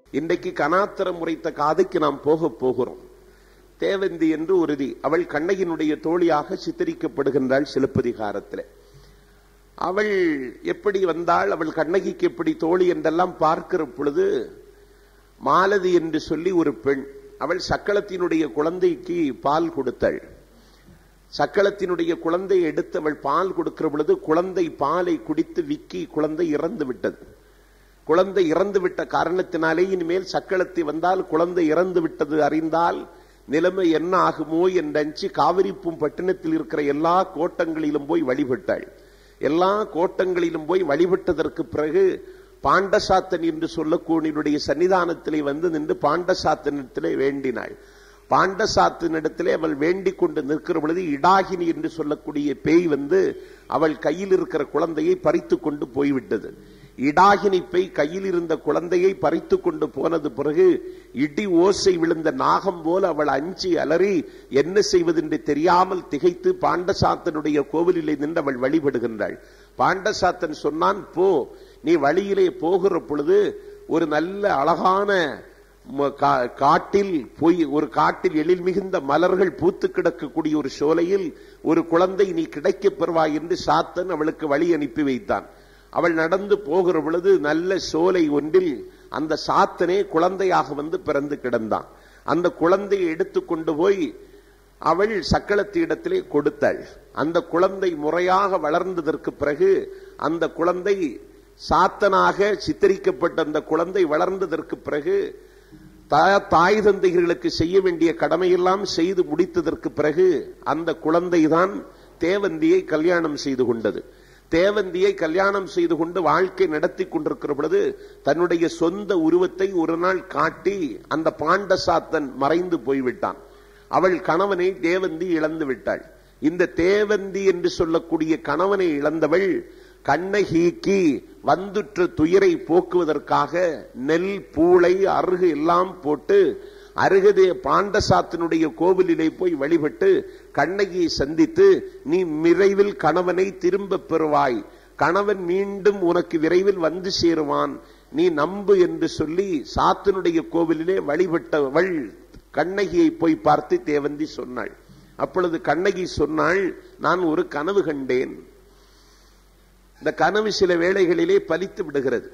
இன்றைக்கு கனாத்திரம் உரைத்த காதைக்கு நாம் போக போகிறோம் தேவந்தி என்று உறுதி அவள் கண்ணகியினுடைய தோழியாக சித்தரிக்கப்படுகின்றாள் சிலப்பதிகாரத்தில் அவள் எப்படி வந்தாள் அவள் கண்ணகிக்கு எப்படி தோழி என்றெல்லாம் பார்க்கிற பொழுது மாலதி என்று சொல்லி ஒரு பெண் அவள் சக்களத்தினுடைய குழந்தைக்கு பால் கொடுத்தாள் சக்களத்தினுடைய குழந்தை எடுத்து அவள் பால் கொடுக்கிற பொழுது குழந்தை பாலை குடித்து விக்கி குழந்தை இறந்து விட்டது குழந்தை இறந்து விட்ட காரணத்தினாலே இனிமேல் சக்களத்தை வந்தால் குழந்தை இறந்து விட்டது அறிந்தால் நிலைமை என்ன ஆகுமோ என்றஞ்சு காவிரிப்பும் பட்டினத்தில் இருக்கிற எல்லா கோட்டங்களிலும் போய் வழிபட்டாள் எல்லா கோட்டங்களிலும் போய் வழிபட்டதற்கு பிறகு பாண்டசாத்தன் என்று சொல்லக்கூடியனுடைய சன்னிதானத்திலே வந்து நின்று பாண்டசாத்தனிடத்திலே வேண்டினாள் பாண்டசாத்தினிடத்திலே அவள் வேண்டிக் கொண்டு நிற்கிற பொழுது இடாகினி என்று சொல்லக்கூடிய பேய் வந்து அவள் கையில் இருக்கிற குழந்தையை பறித்து கொண்டு போய்விட்டது இடாகினி பேய் கையில் இருந்த குழந்தையை பறித்து கொண்டு போனது பிறகு இடி ஓசை விழுந்த நாகம் போல அவள் அஞ்சி அலறி என்ன செய்வதென்று தெரியாமல் திகைத்து பாண்டசாத்தனுடைய கோவிலிலே நின்று அவள் வழிபடுகின்றாள் பாண்டசாத்தன் சொன்னான் போ நீ வழியிலே போகிற பொழுது ஒரு நல்ல அழகான காட்டில் போய் ஒரு காட்டில் எழில் மிகுந்த மலர்கள் பூத்து கிடக்கக்கூடிய ஒரு சோலையில் ஒரு குழந்தை நீ கிடைக்கப் பெறுவாய் என்று சாத்தன் அவளுக்கு வழி அனுப்பி வைத்தான் அவள் நடந்து போகிற பொழுது நல்ல சோலை ஒன்றில் அந்த சாத்தனே குழந்தையாக வந்து பிறந்து கிடந்தான் அந்த குழந்தையை எடுத்து கொண்டு போய் அவள் சக்களத்து இடத்திலே கொடுத்தாள் அந்த குழந்தை முறையாக வளர்ந்ததற்கு பிறகு அந்த குழந்தை சாத்தனாக சித்தரிக்கப்பட்ட அந்த குழந்தை வளர்ந்ததற்கு பிறகு தாய் தந்தைகளுக்கு செய்ய வேண்டிய கடமையெல்லாம் செய்து முடித்ததற்கு பிறகு அந்த குழந்தைதான் தேவந்தியை கல்யாணம் செய்து கொண்டது தேவந்தியை கல்யாணம் செய்து கொண்டு வாழ்க்கை நடத்தி கொண்டிருக்கிற பொழுது தன்னுடைய சொந்த உருவத்தை ஒரு நாள் காட்டி அந்த பாண்டசாத்தன் மறைந்து போய்விட்டான் அவள் கணவனை தேவந்தி இழந்து விட்டாள் இந்த தேவந்தி என்று சொல்லக்கூடிய கணவனை இழந்தவள் கண்ணகிக்கு வந்துற்ற துயரை போக்குவதற்காக நெல் பூளை அருகு எல்லாம் போட்டு அருகதே பாண்டசாத்தினுடைய கோவிலிலே போய் வழிபட்டு கண்ணகியை சந்தித்து நீ விரைவில் கணவனை திரும்ப பெறுவாய் கணவன் மீண்டும் உனக்கு விரைவில் வந்து சேருவான் நீ நம்பு என்று சொல்லி சாத்தனுடைய கோவிலிலே வழிபட்டவள் கண்ணகியை போய் பார்த்து தேவந்தி சொன்னாள் அப்பொழுது கண்ணகி சொன்னாள் நான் ஒரு கனவு கண்டேன் இந்த கனவு சில வேளைகளிலே பலித்து விடுகிறது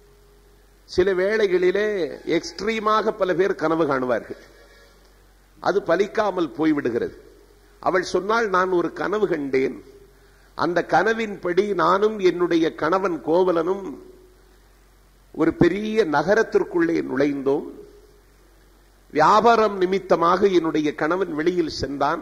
சில வேளைகளிலே எக்ஸ்ட்ரீமாக பல பேர் கனவு காணுவார்கள் அது பலிக்காமல் போய்விடுகிறது அவள் சொன்னால் நான் ஒரு கனவு கண்டேன் அந்த கனவின்படி நானும் என்னுடைய கணவன் கோவலனும் ஒரு பெரிய நகரத்திற்குள்ளே நுழைந்தோம் வியாபாரம் நிமித்தமாக என்னுடைய கணவன் வெளியில் சென்றான்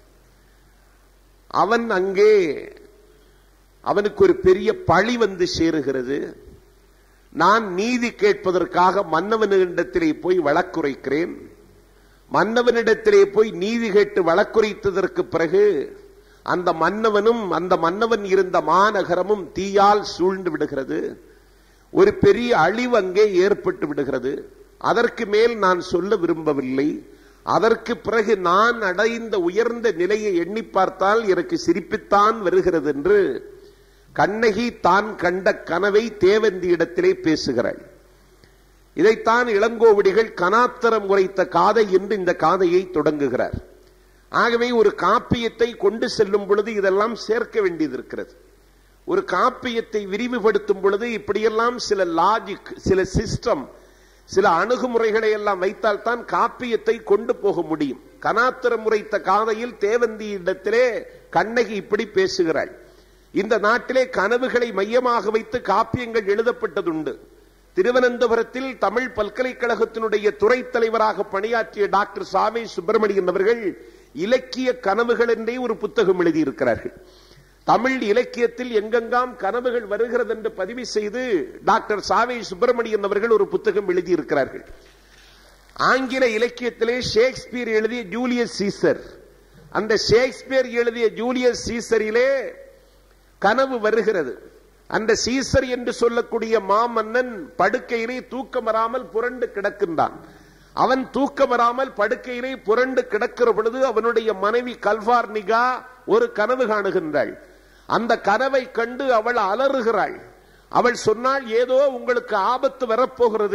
அவன் அங்கே அவனுக்கு ஒரு பெரிய பழி வந்து சேருகிறது நான் நீதி கேட்பதற்காக மன்னவனிடத்திலே போய் வழக்குரைக்கிறேன் மன்னவனிடத்திலே போய் நீதி கேட்டு வழக்குரைத்ததற்கு பிறகு அந்த மன்னவனும் அந்த மன்னவன் இருந்த மாநகரமும் தீயால் சூழ்ந்து விடுகிறது ஒரு பெரிய அழிவு அங்கே ஏற்பட்டு விடுகிறது அதற்கு மேல் நான் சொல்ல விரும்பவில்லை அதற்கு பிறகு நான் அடைந்த உயர்ந்த நிலையை எண்ணி பார்த்தால் எனக்கு சிரிப்புத்தான் வருகிறது என்று கண்ணகி தான் கண்ட கனவை தேவந்தி இடத்திலே பேசுகிறாள் இதைத்தான் இளங்கோவடிகள் கனாத்தரம் உரைத்த காதை என்று இந்த காதையை தொடங்குகிறார் ஆகவே ஒரு காப்பியத்தை கொண்டு செல்லும் பொழுது இதெல்லாம் சேர்க்க வேண்டியது இருக்கிறது ஒரு காப்பியத்தை விரிவுபடுத்தும் பொழுது இப்படியெல்லாம் சில லாஜிக் சில சிஸ்டம் சில அணுகுமுறைகளை எல்லாம் வைத்தால் தான் காப்பியத்தை கொண்டு போக முடியும் கனாத்திரம் உரைத்த காதையில் தேவந்தி இடத்திலே கண்ணகி இப்படி பேசுகிறாள் இந்த நாட்டிலே கனவுகளை மையமாக வைத்து காப்பியங்கள் எழுதப்பட்டதுண்டு திருவனந்தபுரத்தில் தமிழ் பல்கலைக்கழகத்தினுடைய துறை தலைவராக பணியாற்றிய டாக்டர் சாமி சுப்பிரமணியன் அவர்கள் இலக்கிய கனவுகள் என்றே ஒரு புத்தகம் எழுதியிருக்கிறார்கள் தமிழ் இலக்கியத்தில் எங்கெங்காம் கனவுகள் வருகிறது என்று பதிவு செய்து டாக்டர் சாவை சுப்பிரமணியன் அவர்கள் ஒரு புத்தகம் எழுதியிருக்கிறார்கள் ஆங்கில இலக்கியத்திலே ஷேக்ஸ்பியர் எழுதிய ஜூலியஸ் சீசர் அந்த ஷேக்ஸ்பியர் எழுதிய ஜூலியஸ் சீசரிலே கனவு வருகிறது அந்த சீசர் என்று சொல்லக்கூடிய மாமன்னன் படுக்கையிலே தூக்கம் வராமல் புரண்டு கிடக்கின்றான் அவன் தூக்கம் வராமல் படுக்கையிலே புரண்டு கிடக்கிற பொழுது அவனுடைய மனைவி கல்வார்னிகா ஒரு கனவு காணுகின்றாள் அந்த கனவை கண்டு அவள் அலறுகிறாள் அவள் சொன்னால் ஏதோ உங்களுக்கு ஆபத்து வரப்போகிறது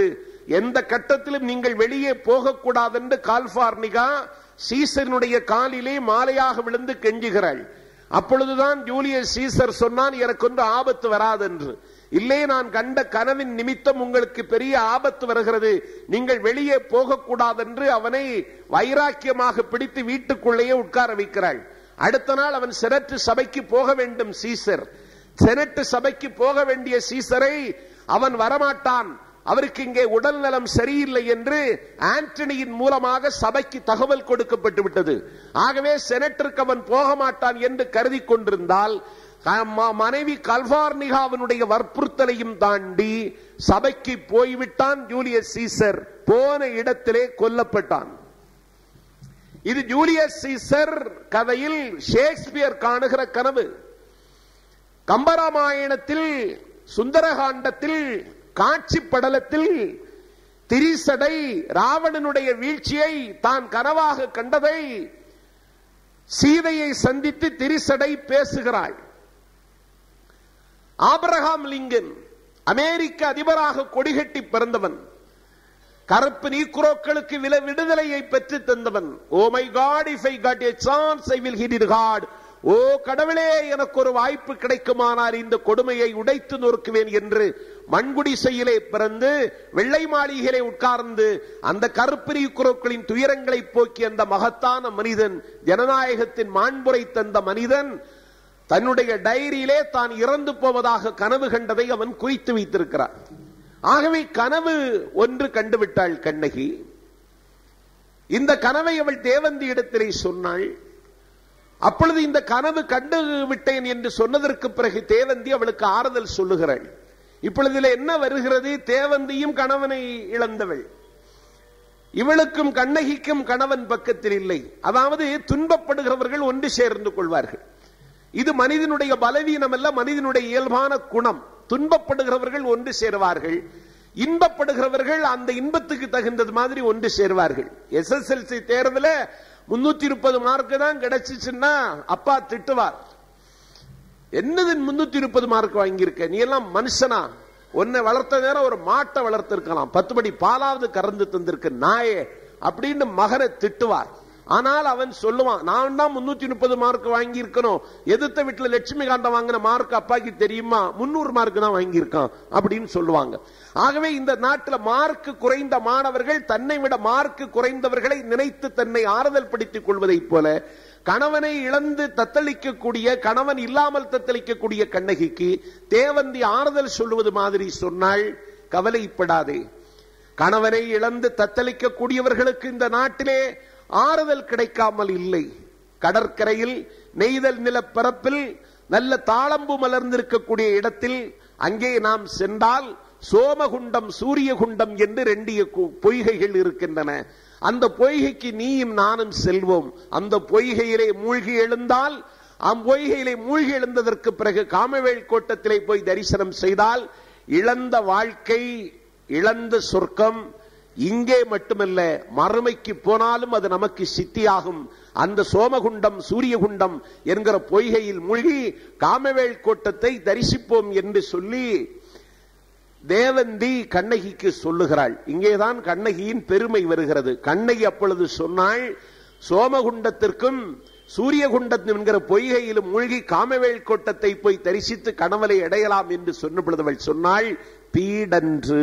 எந்த கட்டத்திலும் நீங்கள் வெளியே போகக்கூடாது என்று கால்பார்னிகா சீசனுடைய காலிலே மாலையாக விழுந்து கெஞ்சுகிறாள் அப்பொழுதுதான் ஜூலியஸ் சீசர் சொன்னான் எனக்கு ஒன்று ஆபத்து வராது என்று இல்லை நான் கண்ட கனவின் நிமித்தம் உங்களுக்கு பெரிய ஆபத்து வருகிறது நீங்கள் வெளியே போகக்கூடாது என்று அவனை வைராக்கியமாக பிடித்து வீட்டுக்குள்ளேயே உட்கார வைக்கிறாள் அடுத்த நாள் அவன் செனட்டு சபைக்கு போக வேண்டும் சீசர் செனட்டு சபைக்கு போக வேண்டிய சீசரை அவன் வரமாட்டான் அவருக்கு இங்கே உடல் நலம் சரியில்லை என்று ஆண்டனியின் மூலமாக சபைக்கு தகவல் கொடுக்கப்பட்டு விட்டது ஆகவே செனட்டிற்கு அவன் போக மாட்டான் என்று கருதி கொண்டிருந்தால் மனைவி கல்வார்னிகாவினுடைய வற்புறுத்தலையும் தாண்டி சபைக்கு போய்விட்டான் ஜூலியஸ் சீசர் போன இடத்திலே கொல்லப்பட்டான் இது ஜூலியஸ் சீசர் கதையில் ஷேக்ஸ்பியர் காணுகிற கனவு கம்பராமாயணத்தில் சுந்தரகாண்டத்தில் காட்சி படலத்தில் திரிசடை ராவணனுடைய வீழ்ச்சியை தான் கனவாக கண்டதை சீதையை சந்தித்து திரிசடை பேசுகிறாள் ஆபிரகாம் லிங்கன் அமெரிக்க அதிபராக கொடிகட்டி பிறந்தவன் கருப்பு நீக்குரோக்களுக்கு வில விடுதலையை பெற்று தந்தவன் oh my god if I got a chance I will hit god oh கடவுளே எனக்கு ஒரு வாய்ப்பு கிடைக்குமானால் இந்த கொடுமையை உடைத்து நொறுக்குவேன் என்று மண்குடிசையிலே பிறந்து வெள்ளை மாளிகையிலே உட்கார்ந்து அந்த கருப்பிரி குரோக்களின் துயரங்களை போக்கி அந்த மகத்தான மனிதன் ஜனநாயகத்தின் மாண்புரை தந்த மனிதன் தன்னுடைய டைரியிலே தான் இறந்து போவதாக கனவு கண்டதை அவன் குறித்து வைத்திருக்கிறார் ஆகவே கனவு ஒன்று கண்டுவிட்டாள் கண்ணகி இந்த கனவை அவள் தேவந்தி இடத்திலே சொன்னாள் அப்பொழுது இந்த கனவு கண்டு விட்டேன் என்று சொன்னதற்கு பிறகு தேவந்தி அவளுக்கு ஆறுதல் சொல்லுகிறாள் இப்பொழுதுல என்ன வருகிறது தேவந்தியும் கணவனை இழந்தவள் இவளுக்கும் கண்ணகிக்கும் கணவன் பக்கத்தில் இல்லை அதாவது துன்பப்படுகிறவர்கள் ஒன்று சேர்ந்து கொள்வார்கள் இது மனிதனுடைய பலவீனம் அல்ல மனிதனுடைய இயல்பான குணம் துன்பப்படுகிறவர்கள் ஒன்று சேருவார்கள் இன்பப்படுகிறவர்கள் அந்த இன்பத்துக்கு தகுந்தது மாதிரி ஒன்று சேருவார்கள் எஸ்எஸ்எல்சி தேர்வுல முன்னூத்தி முப்பது மார்க் தான் கிடைச்சிச்சுன்னா அப்பா திட்டுவார் என்னது முன்னூத்தி முப்பது மார்க் வாங்கியிருக்க நீ எல்லாம் மனுஷனா உன்னை வளர்த்த நேரம் ஒரு மாட்டை வளர்த்திருக்கலாம் பத்து படி பாலாவது கறந்து தந்திருக்கு நாயே அப்படின்னு மகனை திட்டுவார் ஆனால் அவன் சொல்லுவான் நான் தான் முன்னூத்தி முப்பது மார்க் வாங்கி இருக்கணும் எதிர்த்த வீட்டுல லட்சுமி காண்டம் வாங்கின மார்க் அப்பாக்கு தெரியுமா முன்னூறு மார்க் தான் வாங்கியிருக்கான் அப்படின்னு சொல்லுவாங்க ஆகவே இந்த நாட்டில் மார்க் குறைந்த மாணவர்கள் தன்னை விட மார்க் குறைந்தவர்களை நினைத்து தன்னை ஆறுதல் படுத்திக் கொள்வதைப் போல கணவனை இழந்து தத்தளிக்கக்கூடிய கணவன் இல்லாமல் தத்தளிக்கக்கூடிய கண்ணகிக்கு தேவந்தி ஆறுதல் சொல்லுவது மாதிரி சொன்னால் கவலைப்படாதே கணவனை இழந்து தத்தளிக்கக்கூடியவர்களுக்கு இந்த நாட்டிலே ஆறுதல் கிடைக்காமல் இல்லை கடற்கரையில் நெய்தல் நிலப்பரப்பில் நல்ல தாளம்பு மலர்ந்திருக்கக்கூடிய இடத்தில் அங்கே நாம் சென்றால் சோமகுண்டம் சூரியகுண்டம் என்று ரெண்டு பொய்கைகள் இருக்கின்றன அந்த பொய்கைக்கு நீயும் நானும் செல்வோம் அந்த பொய்கையிலே மூழ்கி எழுந்தால் அம்பொய்கையிலே மூழ்கி எழுந்ததற்கு பிறகு காமவேல் கோட்டத்திலே போய் தரிசனம் செய்தால் இழந்த வாழ்க்கை இழந்த சொர்க்கம் இங்கே மட்டுமல்ல மறுமைக்கு போனாலும் அது நமக்கு சித்தியாகும் அந்த சோமகுண்டம் சூரியகுண்டம் என்கிற பொய்கையில் மூழ்கி காமவேல் கோட்டத்தை தரிசிப்போம் என்று சொல்லி தேவந்தி கண்ணகிக்கு சொல்லுகிறாள் இங்கேதான் கண்ணகியின் பெருமை வருகிறது கண்ணகி அப்பொழுது சொன்னாள் சோமகுண்டத்திற்கும் சூரியகுண்டம் என்கிற பொய்கையிலும் மூழ்கி காமவேல் கோட்டத்தை போய் தரிசித்து கணவலை அடையலாம் என்று சொன்ன பொழுது அவள் சொன்னாள் பீடன்று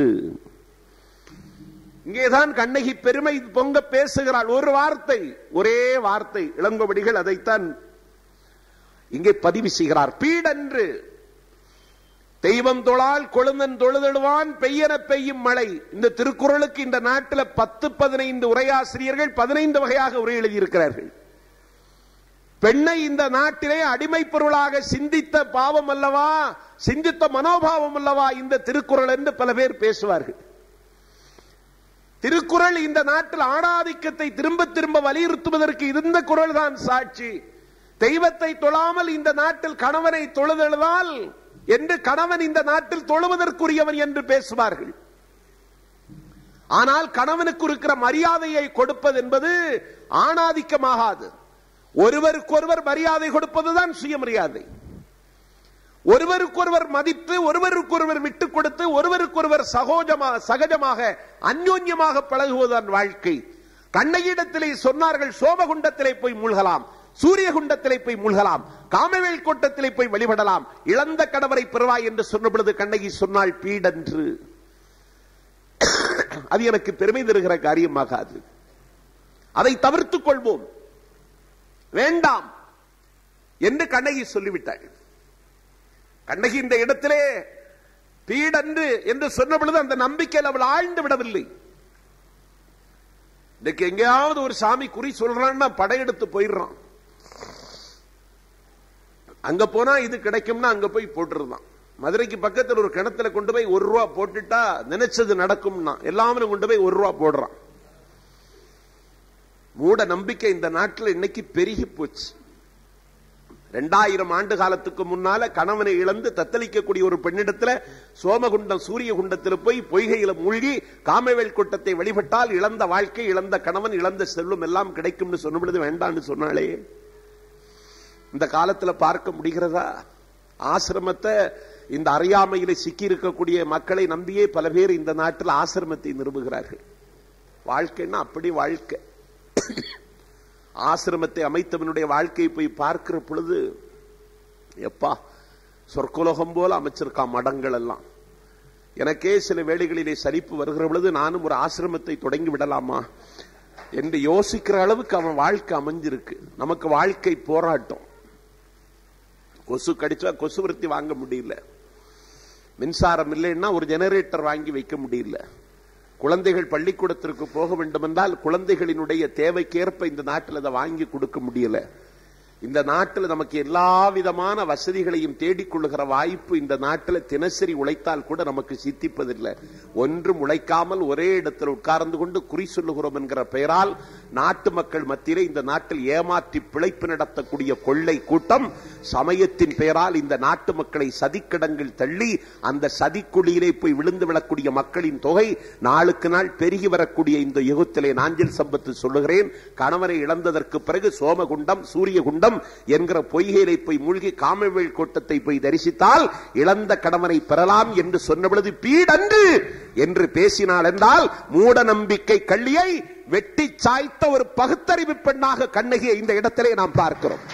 இங்கேதான் கண்ணகி பெருமை பொங்க பேசுகிறாள் ஒரு வார்த்தை ஒரே வார்த்தை இளங்கோவடிகள் அதைத்தான் இங்கே பதிவு செய்கிறார் பீடன்று தெய்வம் தொழால் கொழுந்தன் தொழுதழுவான் பெய்யன பெய்யும் மழை இந்த திருக்குறளுக்கு இந்த நாட்டில் பத்து பதினைந்து உரையாசிரியர்கள் பதினைந்து வகையாக உரை எழுதியிருக்கிறார்கள் பெண்ணை இந்த நாட்டிலே அடிமை பொருளாக சிந்தித்த பாவம் அல்லவா சிந்தித்த மனோபாவம் அல்லவா இந்த திருக்குறள் என்று பல பேர் பேசுவார்கள் திருக்குறள் இந்த நாட்டில் ஆணாதிக்கத்தை திரும்ப திரும்ப வலியுறுத்துவதற்கு இருந்த குரல் தான் சாட்சி தெய்வத்தை தொழாமல் இந்த நாட்டில் கணவனை தொழுதெழுதால் என்று கணவன் இந்த நாட்டில் தொழுவதற்குரியவன் என்று பேசுவார்கள் ஆனால் கணவனுக்கு இருக்கிற மரியாதையை கொடுப்பது என்பது ஆணாதிக்கமாகாது ஒருவருக்கொருவர் மரியாதை கொடுப்பதுதான் சுயமரியாதை ஒருவருக்கொருவர் மதித்து ஒருவருக்கொருவர் விட்டுக் கொடுத்து ஒருவருக்கொருவர் சகோஜமா சகஜமாக அந்யோன்யமாக பழகுவதுதான் வாழ்க்கை கண்ணையிடத்திலே சொன்னார்கள் சோமகுண்டத்திலே போய் மூழ்கலாம் சூரிய குண்டத்திலே போய் மூழ்கலாம் காமவேல் கோட்டத்திலே போய் வழிபடலாம் இழந்த கடவரை பெறுவாய் என்று சொன்ன பொழுது கண்ணகி சொன்னாள் பீடன்று அது எனக்கு பெருமை தருகிற காரியமாகாது அதை தவிர்த்துக் கொள்வோம் வேண்டாம் என்று கண்ணகி சொல்லிவிட்டாள் கண்ணகி இந்த இடத்திலே பீடன்று என்று சொன்ன பொழுது அந்த நம்பிக்கையில் அவள் ஆழ்ந்து விடவில்லை இன்னைக்கு எங்கேயாவது ஒரு சாமி குறி சொல்றான்னா படையெடுத்து போயிடுறான் அங்க போனா இது கிடைக்கும்னா அங்க போய் போட்டுருந்தான் மதுரைக்கு பக்கத்தில் ஒரு கிணத்துல கொண்டு போய் ஒரு ரூபா போட்டுட்டா நினைச்சது நடக்கும்னா எல்லாமே கொண்டு போய் ஒரு ரூபா போடுறான் மூட நம்பிக்கை இந்த நாட்டில் இன்னைக்கு பெருகி போச்சு ரெண்டாயிரம் ஆண்டு காலத்துக்கு முன்னால கணவனை இழந்து தத்தளிக்கக்கூடிய ஒரு பெண்ணிடத்துல சோமகுண்டம் சூரிய குண்டத்தில் போய் பொய்கையில மூழ்கி காமவேல் கூட்டத்தை வழிபட்டால் இழந்த வாழ்க்கை இழந்த கணவன் இழந்த செல்வம் எல்லாம் கிடைக்கும்னு சொன்ன பொழுது வேண்டாம்னு சொன்னாலே இந்த காலத்துல பார்க்க முடிகிறதா ஆசிரமத்தை இந்த அறியாமையில சிக்கி இருக்கக்கூடிய மக்களை நம்பியே பல பேர் இந்த நாட்டில் ஆசிரமத்தை நிறுவுகிறார்கள் வாழ்க்கைன்னா அப்படி வாழ்க்கை ஆசிரமத்தை அமைத்தவனுடைய வாழ்க்கையை போய் பார்க்கிற பொழுது எப்பா சொற்குலோகம் போல அமைச்சிருக்கான் மடங்கள் எல்லாம் எனக்கே சில வேளைகளிலே சலிப்பு வருகிற பொழுது நானும் ஒரு ஆசிரமத்தை தொடங்கி விடலாமா என்று யோசிக்கிற அளவுக்கு அவன் வாழ்க்கை அமைஞ்சிருக்கு நமக்கு வாழ்க்கை போராட்டம் கொசு கடிச்சா கொசு விருத்தி வாங்க முடியல மின்சாரம் இல்லைன்னா ஒரு ஜெனரேட்டர் வாங்கி வைக்க முடியல குழந்தைகள் பள்ளிக்கூடத்திற்கு போக வேண்டும் என்றால் குழந்தைகளினுடைய தேவைக்கேற்ப இந்த நாட்டில் அதை வாங்கி கொடுக்க முடியல இந்த நாட்டில் நமக்கு எல்லா விதமான வசதிகளையும் தேடிக்கொள்ளுகிற வாய்ப்பு இந்த நாட்டில் தினசரி உழைத்தால் கூட நமக்கு சித்திப்பதில்லை ஒன்றும் உழைக்காமல் ஒரே இடத்தில் உட்கார்ந்து கொண்டு குறி சொல்லுகிறோம் என்கிற பெயரால் நாட்டு மக்கள் மத்தியிலே இந்த நாட்டில் ஏமாற்றி பிழைப்பு நடத்தக்கூடிய கொள்ளை கூட்டம் சமயத்தின் பெயரால் இந்த நாட்டு மக்களை சதிக்கிடங்கள் தள்ளி அந்த சதிக்குழியிலே போய் விழுந்து விடக்கூடிய மக்களின் தொகை நாளுக்கு நாள் பெருகி வரக்கூடிய இந்த யுகத்திலே நாஞ்சில் சம்பத்து சொல்லுகிறேன் கணவனை இழந்ததற்கு பிறகு சோமகுண்டம் சூரியகுண்டம் என்கிற பொய்கையிலே போய் மூழ்கி காமவேல் கோட்டத்தை போய் தரிசித்தால் இழந்த கணவனை பெறலாம் என்று சொன்ன பொழுது பீடன்று என்று பேசினாள் என்றால் மூட நம்பிக்கை கள்ளியை வெட்டி சாய்த்த ஒரு பகுத்தறிவு பெண்ணாக கண்ணகியை இந்த இடத்திலே நாம் பார்க்கிறோம்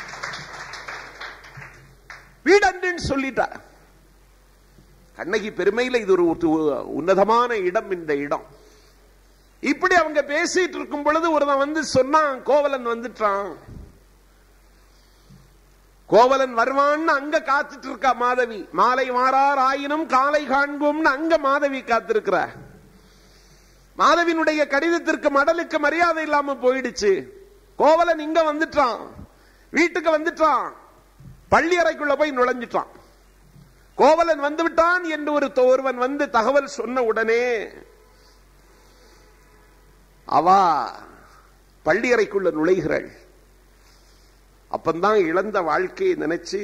வீடன்று சொல்லிட்டார் கண்ணகி பெருமையில இது ஒரு உன்னதமான இடம் இந்த இடம் இப்படி அவங்க பேசிட்டு இருக்கும் பொழுது ஒருவன் வந்து சொன்னான் கோவலன் வந்துட்டான் கோவலன் வருவான்னு அங்க காத்துட்டு இருக்கா மாதவி மாலை மாறார் ஆயினும் காலை காண்போம்னு அங்க மாதவி காத்திருக்கிற மாதவினுடைய கடிதத்திற்கு மடலுக்கு மரியாதை இல்லாம போயிடுச்சு கோவலன் இங்க வந்துட்டான் வீட்டுக்கு வந்துட்டான் பள்ளி அறைக்குள்ள போய் நுழைஞ்சிட்டான் கோவலன் வந்து விட்டான் என்று ஒரு ஒருவன் வந்து தகவல் சொன்ன உடனே அவா பள்ளி அறைக்குள்ள நுழைகிறாள் அப்பந்தான் இழந்த வாழ்க்கையை நினைச்சு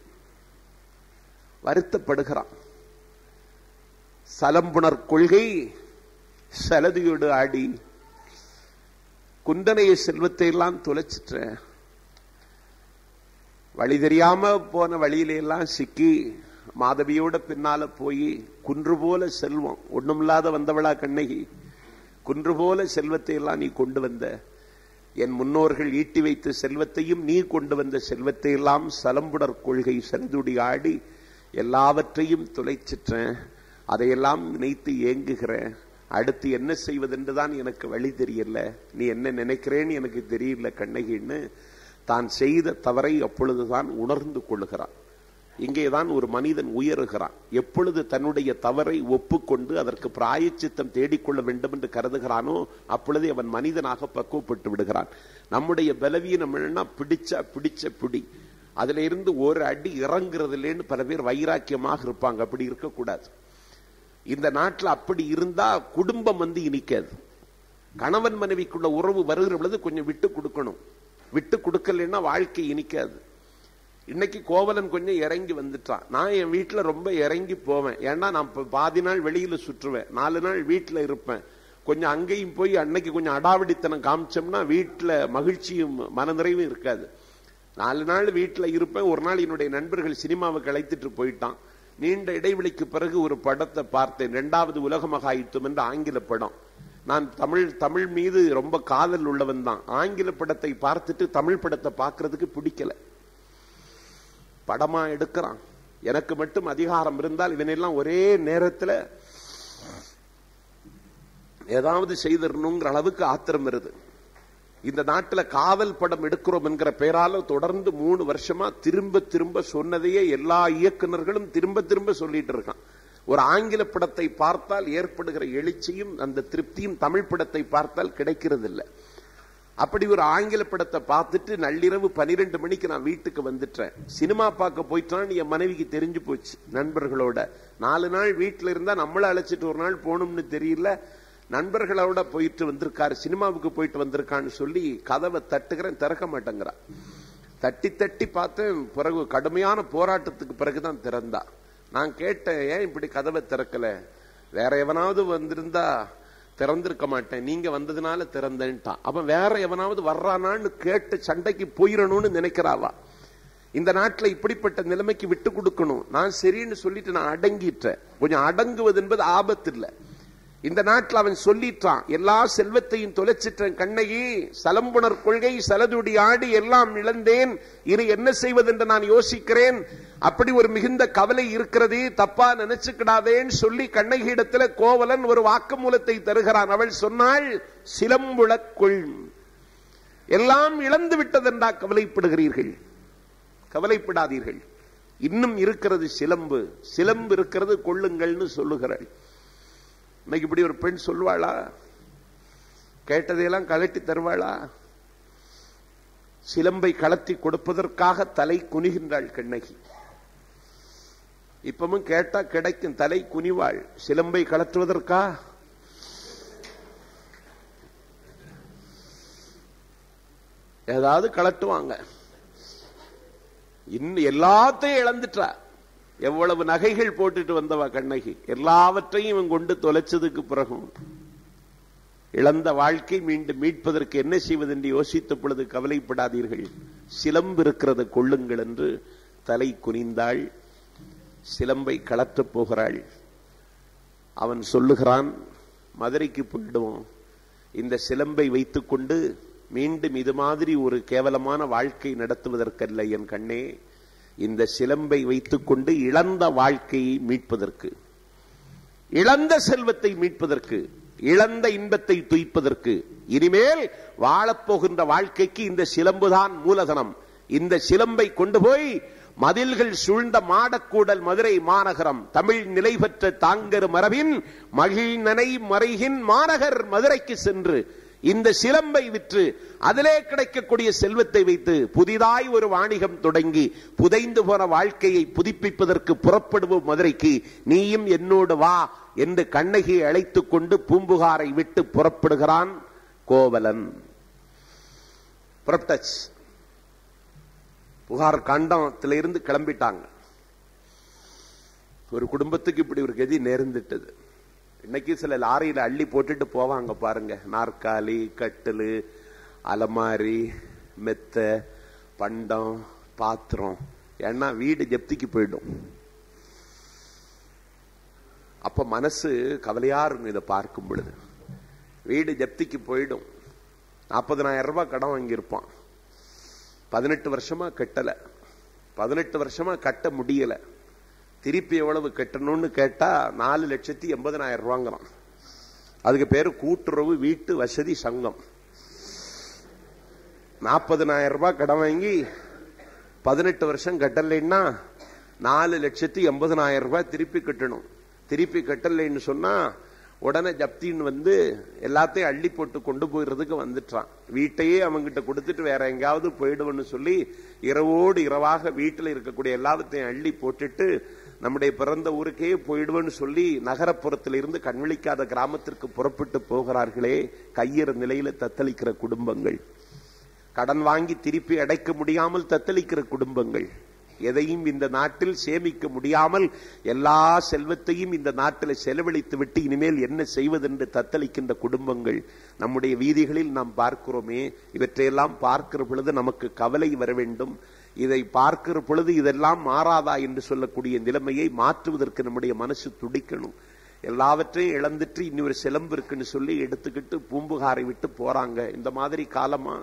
வருத்தப்படுகிறான் சலம்புணர் கொள்கை சலதியோடு ஆடி குந்தனைய செல்வத்தை எல்லாம் தொலைச்சிட்ட வழி தெரியாம போன வழியில எல்லாம் சிக்கி மாதவியோட பின்னால போய் குன்று போல செல்வம் ஒண்ணுமில்லாத வந்தவளா கண்ணகி குன்று போல செல்வத்தை எல்லாம் நீ கொண்டு வந்த என் முன்னோர்கள் ஈட்டி வைத்த செல்வத்தையும் நீ கொண்டு வந்த செல்வத்தை எல்லாம் சலம்புடர் கொள்கை செல்துடி ஆடி எல்லாவற்றையும் தொலைச்சிட்டேன் அதையெல்லாம் நினைத்து ஏங்குகிறேன் அடுத்து என்ன செய்வதென்றுதான் எனக்கு வழி தெரியல நீ என்ன நினைக்கிறேன்னு எனக்கு தெரியல கண்ணகின்னு தான் செய்த தவறை அப்பொழுதுதான் உணர்ந்து கொள்ளுகிறான் இங்கேதான் ஒரு மனிதன் உயருகிறான் எப்பொழுது தன்னுடைய தவறை ஒப்புக்கொண்டு அதற்கு பிராயச்சித்தம் தேடிக்கொள்ள வேண்டும் என்று கருதுகிறானோ அப்பொழுதே அவன் மனிதனாக பக்குவப்பட்டு விடுகிறான் நம்முடைய பலவீனம் என்னன்னா பிடிச்சா பிடிச்ச பிடி அதுல இருந்து ஒரு அடி இறங்குறதுலேன்னு பல பேர் வைராக்கியமாக இருப்பாங்க அப்படி இருக்கக்கூடாது இந்த நாட்டில் அப்படி இருந்தா குடும்பம் வந்து இனிக்காது கணவன் மனைவிக்குள்ள உறவு வருகிற பொழுது கொஞ்சம் விட்டு கொடுக்கணும் விட்டு கொடுக்கலன்னா வாழ்க்கை இனிக்காது இன்னைக்கு கோவலன் கொஞ்சம் இறங்கி வந்துட்டான் நான் என் வீட்டுல ரொம்ப இறங்கி போவேன் ஏன்னா நான் பாதி நாள் வெளியில சுற்றுவேன் நாலு நாள் வீட்டுல இருப்பேன் கொஞ்சம் அங்கேயும் போய் அன்னைக்கு கொஞ்சம் அடாவடித்தனம் காமிச்சோம்னா வீட்டுல மகிழ்ச்சியும் மனநிறைவும் இருக்காது நாலு நாள் வீட்டுல இருப்பேன் ஒரு நாள் என்னுடைய நண்பர்கள் சினிமாவுக்கு அழைத்துட்டு போயிட்டான் நீண்ட இடைவெளிக்கு பிறகு ஒரு படத்தை பார்த்தேன் இரண்டாவது உலக மகா யுத்தம் என்ற ஆங்கில படம் நான் தமிழ் தமிழ் மீது ரொம்ப காதல் உள்ளவன் தான் ஆங்கில படத்தை பார்த்துட்டு தமிழ் படத்தை பார்க்கிறதுக்கு பிடிக்கல படமா எடுக்கிறான் எனக்கு மட்டும் அதிகாரம் இருந்தால் இவனெல்லாம் ஒரே நேரத்தில் ஏதாவது செய்திடணுங்கிற அளவுக்கு ஆத்திரம் வருது இந்த நாட்டில் காவல் படம் எடுக்கிறோம் என்கிற பெயரால தொடர்ந்து மூணு வருஷமா திரும்ப திரும்ப சொன்னதையே எல்லா இயக்குநர்களும் திரும்ப திரும்ப சொல்லிட்டு இருக்கான் ஒரு ஆங்கில படத்தை பார்த்தால் ஏற்படுகிற எழுச்சியும் அந்த திருப்தியும் தமிழ் படத்தை பார்த்தால் கிடைக்கிறது இல்லை அப்படி ஒரு ஆங்கில படத்தை பார்த்துட்டு நள்ளிரவு பனிரெண்டு மணிக்கு நான் வீட்டுக்கு வந்துட்டேன் சினிமா பார்க்க போயிட்டான்னு என் மனைவிக்கு தெரிஞ்சு போச்சு நண்பர்களோட நாலு நாள் வீட்டுல இருந்தா நம்மள அழைச்சிட்டு ஒரு நாள் போகணும்னு தெரியல நண்பர்களோட போயிட்டு வந்திருக்காரு சினிமாவுக்கு போயிட்டு வந்திருக்கான்னு சொல்லி கதவை தட்டுகிறேன் திறக்க மாட்டேங்கிறா தட்டி தட்டி பார்த்தேன் பிறகு கடுமையான போராட்டத்துக்கு பிறகுதான் திறந்தா நான் கேட்டேன் ஏன் இப்படி கதவை திறக்கல வேற எவனாவது வந்திருந்தா திறந்திருக்க மாட்டேன் நீங்க வந்ததுனால திறந்தேன்ட்டான் அவன் வேற எவனாவது வர்றானான்னு கேட்டு சண்டைக்கு போயிடணும்னு நினைக்கிறாவா இந்த நாட்டில் இப்படிப்பட்ட நிலைமைக்கு விட்டு கொடுக்கணும் நான் சரின்னு சொல்லிட்டு நான் அடங்கிட்டேன் கொஞ்சம் அடங்குவது என்பது ஆபத்து இல்லை இந்த நாட்டில் அவன் சொல்லிட்டான் எல்லா செல்வத்தையும் தொலைச்சிட்டேன் கண்ணகி சலம்புணர் கொள்கை சலதுடி ஆடி எல்லாம் இழந்தேன் இனி என்ன செய்வது என்று நான் யோசிக்கிறேன் அப்படி ஒரு மிகுந்த கவலை இருக்கிறது தப்பா நினைச்சுக்கிடாதேன்னு சொல்லி கண்ணகியிடத்துல கோவலன் ஒரு வாக்குமூலத்தை தருகிறான் அவள் சொன்னாள் சிலம்புளக்குள் எல்லாம் இழந்து விட்டதென்றா கவலைப்படுகிறீர்கள் கவலைப்படாதீர்கள் இன்னும் இருக்கிறது சிலம்பு சிலம்பு இருக்கிறது கொள்ளுங்கள்னு சொல்லுகிறாள் இன்னைக்கு இப்படி ஒரு பெண் சொல்வாளா கேட்டதையெல்லாம் கலட்டி தருவாளா சிலம்பை கலத்தி கொடுப்பதற்காக தலை குனிகின்றாள் கண்ணகி இப்பவும் கேட்டா கிடைக்கும் தலை குனிவாள் சிலம்பை கலற்றுவதற்கா ஏதாவது கலட்டுவாங்க இன்னும் எல்லாத்தையும் இழந்துட்டா எவ்வளவு நகைகள் போட்டுட்டு வந்தவா கண்ணகி எல்லாவற்றையும் இவன் கொண்டு தொலைச்சதுக்கு பிறகும் இழந்த வாழ்க்கை மீண்டும் மீட்பதற்கு என்ன செய்வது என்று யோசித்த பொழுது கவலைப்படாதீர்கள் சிலம்பு இருக்கிறது கொள்ளுங்கள் என்று தலை குனிந்தாள் சிலம்பை கலற்றப் போகிறாள் அவன் சொல்லுகிறான் மதுரைக்கு போயிடுவோம் இந்த சிலம்பை வைத்துக்கொண்டு மீண்டும் இது மாதிரி ஒரு கேவலமான வாழ்க்கை நடத்துவதற்கல்ல என் கண்ணே இந்த சிலம்பை வைத்துக்கொண்டு இழந்த வாழ்க்கையை மீட்பதற்கு இழந்த செல்வத்தை மீட்பதற்கு இழந்த இன்பத்தை துய்ப்பதற்கு இனிமேல் வாழப்போகின்ற வாழ்க்கைக்கு இந்த சிலம்புதான் மூலதனம் இந்த சிலம்பை கொண்டு போய் மதில்கள் சூழ்ந்த மாடக்கூடல் மதுரை மாநகரம் தமிழ் நிலை பெற்ற தாங்கரு மரபின் மகிழ்நனை மறைகின் மாநகர் மதுரைக்கு சென்று இந்த சிலம்பை விற்று அதிலே கிடைக்கக்கூடிய செல்வத்தை வைத்து புதிதாய் ஒரு வாணிகம் தொடங்கி புதைந்து போன வாழ்க்கையை புதுப்பிப்பதற்கு புறப்படுவோம் மதுரைக்கு நீயும் என்னோடு வா என்று கண்ணகியை அழைத்துக் கொண்டு பூம்புகாரை விட்டு புறப்படுகிறான் கோவலன் புறப்பட்டாச்சு புகார் கண்டத்துல இருந்து கிளம்பிட்டாங்க ஒரு குடும்பத்துக்கு இப்படி ஒரு கதி நேர்ந்துட்டது இன்னைக்கு சில லாரியில அள்ளி போட்டுட்டு போவாங்க பாருங்க நாற்காலி கட்டிலு அலமாரி மெத்த பண்டம் பாத்திரம் ஏன்னா வீடு ஜப்திக்கு போயிடும் அப்ப மனசு கவலையா இருக்கும் இதை பார்க்கும் பொழுது வீடு ஜப்திக்கு போயிடும் நாற்பதனாயிரம் ரூபாய் கடன் வாங்கியிருப்பான் பதினெட்டு வருஷமா கட்டல பதினெட்டு வருஷமா கட்ட முடியல திருப்பி எவ்வளவு கட்டணும்னு கேட்டா நாலு லட்சத்தி எண்பதனாயிரம் ரூபாங்கிறான் அதுக்கு பேரு கூட்டுறவு வீட்டு வசதி சங்கம் நாற்பதனாயிரம் ரூபாய் கடன் வாங்கி பதினெட்டு வருஷம் கட்டலைன்னா நாலு லட்சத்தி எண்பதனாயிரம் ரூபாய் திருப்பி கட்டணும் திருப்பி கட்டலைன்னு சொன்னா உடனே ஜப்தின்னு வந்து எல்லாத்தையும் அள்ளி போட்டு கொண்டு போயிடுறதுக்கு வந்துட்டான் வீட்டையே அவங்கிட்ட கொடுத்துட்டு வேற எங்கேயாவது போயிடுவோம்னு சொல்லி இரவோடு இரவாக வீட்டில் இருக்கக்கூடிய எல்லாத்தையும் அள்ளி போட்டுட்டு நம்முடைய பிறந்த ஊருக்கே போயிடுவோம்னு சொல்லி நகரப்புறத்தில் இருந்து கண்விழிக்காத கிராமத்திற்கு புறப்பட்டு போகிறார்களே கையிற நிலையில தத்தளிக்கிற குடும்பங்கள் கடன் வாங்கி திருப்பி அடைக்க முடியாமல் தத்தளிக்கிற குடும்பங்கள் எதையும் இந்த நாட்டில் சேமிக்க முடியாமல் எல்லா செல்வத்தையும் இந்த நாட்டில் செலவழித்து விட்டு இனிமேல் என்ன செய்வதென்று தத்தளிக்கின்ற குடும்பங்கள் நம்முடைய வீதிகளில் நாம் பார்க்கிறோமே இவற்றையெல்லாம் பார்க்கிற பொழுது நமக்கு கவலை வர வேண்டும் இதை பார்க்கிற பொழுது இதெல்லாம் மாறாதா என்று சொல்லக்கூடிய நிலைமையை மாற்றுவதற்கு நம்முடைய மனசு துடிக்கணும் எல்லாவற்றையும் இழந்துட்டு இன்னொரு சிலம்பு இருக்குன்னு சொல்லி எடுத்துக்கிட்டு பூம்புகாரை விட்டு போறாங்க இந்த மாதிரி காலமா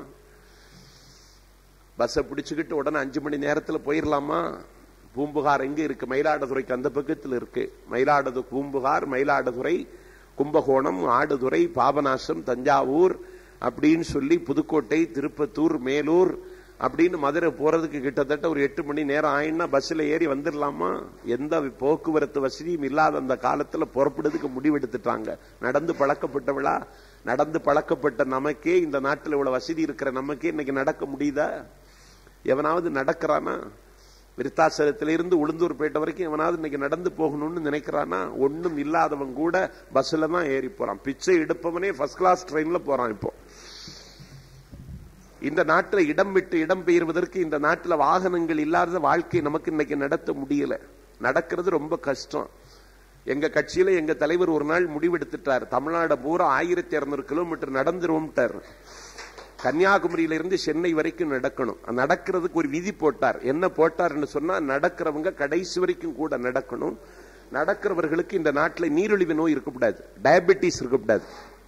பஸ்ஸை பிடிச்சுக்கிட்டு உடனே அஞ்சு மணி நேரத்தில் போயிடலாமா பூம்புகார் எங்க இருக்கு மயிலாடுதுறைக்கு அந்த பக்கத்தில் இருக்கு மயிலாடுது பூம்புகார் மயிலாடுதுறை கும்பகோணம் ஆடுதுறை பாபநாசம் தஞ்சாவூர் அப்படின்னு சொல்லி புதுக்கோட்டை திருப்பத்தூர் மேலூர் அப்படின்னு மதுரை போறதுக்கு கிட்டத்தட்ட ஒரு எட்டு மணி நேரம் ஆயின்னா பஸ்ல ஏறி வந்துடலாமா எந்த போக்குவரத்து வசதியும் இல்லாத அந்த காலத்துல புறப்படுறதுக்கு முடிவெடுத்துட்டாங்க நடந்து பழக்கப்பட்டவளா நடந்து பழக்கப்பட்ட நமக்கே இந்த நாட்டில் இவ்வளவு வசதி இருக்கிற நமக்கே இன்னைக்கு நடக்க முடியுதா எவனாவது நடக்கிறானா விருத்தாசலத்திலிருந்து உளுந்தூர்பேட்டை வரைக்கும் எவனாவது இன்னைக்கு நடந்து போகணும்னு நினைக்கிறானா ஒண்ணும் இல்லாதவன் கூட பஸ்ல தான் ஏறி போறான் பிச்சை எடுப்பவனே ஃபர்ஸ்ட் கிளாஸ் ட்ரெயின்ல போறான் இப்போ இந்த நாட்டில் இடம் விட்டு இடம் பெயர்வதற்கு இந்த நாட்டில் வாகனங்கள் இல்லாத வாழ்க்கை நமக்கு இன்னைக்கு நடத்த முடியல நடக்கிறது ரொம்ப கஷ்டம் எங்க கட்சியில எங்க தலைவர் ஒரு நாள் முடிவெடுத்துட்டார் தமிழ்நாடு பூரா ஆயிரத்தி இருநூறு கிலோமீட்டர் நடந்துருவோம்ட்டார் கன்னியாகுமரியில இருந்து சென்னை வரைக்கும் நடக்கணும் நடக்கிறதுக்கு ஒரு விதி போட்டார் என்ன போட்டார்னு சொன்னா நடக்கிறவங்க கடைசி வரைக்கும் கூட நடக்கணும் நடக்கிறவர்களுக்கு இந்த நாட்டில் நீரிழிவு நோய் இருக்கக்கூடாது டயபெட்டிஸ் இருக்கக்கூடாது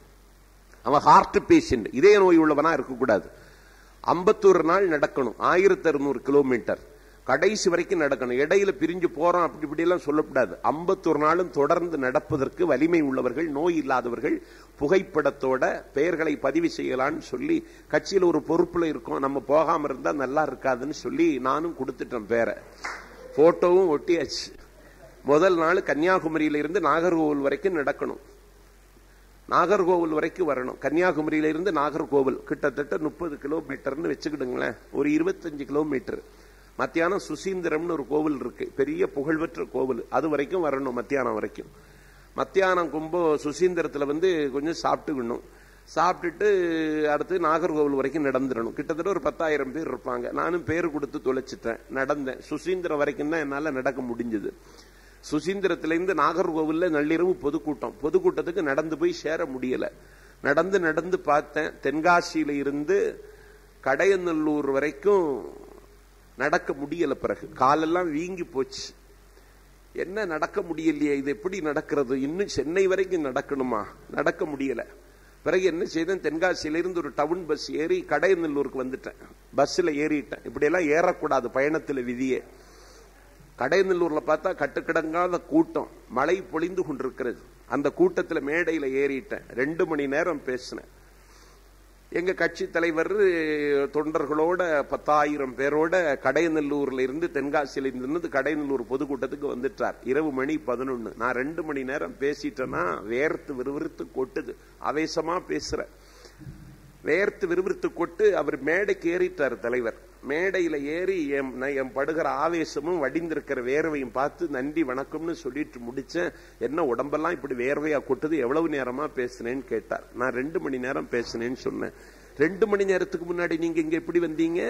அவன் ஹார்ட் பேஷண்ட் இதய நோய் உள்ளவனா இருக்கக்கூடாது ஐம்பத்தொரு நாள் நடக்கணும் ஆயிரத்தி அறுநூறு கிலோமீட்டர் கடைசி வரைக்கும் நடக்கணும் இடையில பிரிஞ்சு போறோம் அப்படி இப்படி எல்லாம் சொல்லக்கூடாது ஐம்பத்தொரு நாளும் தொடர்ந்து நடப்பதற்கு வலிமை உள்ளவர்கள் நோய் இல்லாதவர்கள் புகைப்படத்தோட பெயர்களை பதிவு செய்யலாம்னு சொல்லி கட்சியில் ஒரு பொறுப்புல இருக்கோம் நம்ம போகாம இருந்தா நல்லா இருக்காதுன்னு சொல்லி நானும் கொடுத்துட்டேன் பேரை போட்டோவும் ஒட்டியாச்சு முதல் நாள் கன்னியாகுமரியில இருந்து நாகர்கோவில் வரைக்கும் நடக்கணும் நாகர்கோவில் வரைக்கும் வரணும் கன்னியாகுமரியில இருந்து நாகர்கோவில் கிட்டத்தட்ட முப்பது கிலோமீட்டர்னு வச்சுக்கிடுங்களேன் ஒரு இருபத்தஞ்சு கிலோமீட்டர் மத்தியானம் சுசீந்திரம்னு ஒரு கோவில் இருக்கு பெரிய புகழ்பெற்ற கோவில் அது வரைக்கும் வரணும் மத்தியானம் வரைக்கும் மத்தியானம் கும்போ சுசீந்திரத்துல வந்து கொஞ்சம் சாப்பிட்டுக்கணும் சாப்பிட்டுட்டு அடுத்து நாகர்கோவில் வரைக்கும் நடந்துடணும் கிட்டத்தட்ட ஒரு பத்தாயிரம் பேர் இருப்பாங்க நானும் பேர் கொடுத்து தொலைச்சிட்டேன் நடந்தேன் சுசீந்திரம் வரைக்கும் தான் என்னால நடக்க முடிஞ்சது சுசீந்திரத்திலிருந்து நாகர்கோவில்ல நள்ளிரவு பொதுக்கூட்டம் பொதுக்கூட்டத்துக்கு நடந்து போய் சேர முடியல நடந்து நடந்து பார்த்தேன் தென்காசியில இருந்து கடையநல்லூர் வரைக்கும் நடக்க முடியல பிறகு காலெல்லாம் வீங்கி போச்சு என்ன நடக்க முடியலையே இது எப்படி நடக்கிறது இன்னும் சென்னை வரைக்கும் நடக்கணுமா நடக்க முடியல பிறகு என்ன செய்தேன் தென்காசியிலிருந்து ஒரு டவுன் பஸ் ஏறி கடையநல்லூருக்கு வந்துட்டேன் பஸ்ல ஏறிட்டேன் இப்படி எல்லாம் ஏறக்கூடாது பயணத்துல விதியே கடையநல்லூர்ல பார்த்தா கட்டுக்கிடங்காத கூட்டம் மழை பொழிந்து கொண்டிருக்கிறது அந்த கூட்டத்துல மேடையில ஏறிட்டேன் ரெண்டு மணி நேரம் பேசினேன் எங்க கட்சி தலைவர் தொண்டர்களோட பத்தாயிரம் பேரோட கடையநல்லூர்ல இருந்து தென்காசியில இருந்து கடையநல்லூர் பொதுக்கூட்டத்துக்கு வந்துட்டார் இரவு மணி பதினொன்னு நான் ரெண்டு மணி நேரம் பேசிட்டேன்னா வேர்த்து விறுவிறுத்து கொட்டுது ஆவேசமா பேசுறேன் வேர்த்து விறுவிறுத்து கொட்டு அவர் மேடைக்கு ஏறிட்டார் தலைவர் மேடையில ஏறி என் என் படுகிற ஆவேசமும் வடிந்திருக்கிற வேர்வையும் பார்த்து நன்றி வணக்கம்னு சொல்லிட்டு முடிச்சேன் என்ன உடம்பெல்லாம் இப்படி வேர்வையா கொட்டுது எவ்வளவு நேரமா பேசுனேன்னு கேட்டார் நான் ரெண்டு மணி நேரம் பேசினேன்னு சொன்னேன் ரெண்டு மணி நேரத்துக்கு முன்னாடி நீங்க இங்க எப்படி வந்தீங்க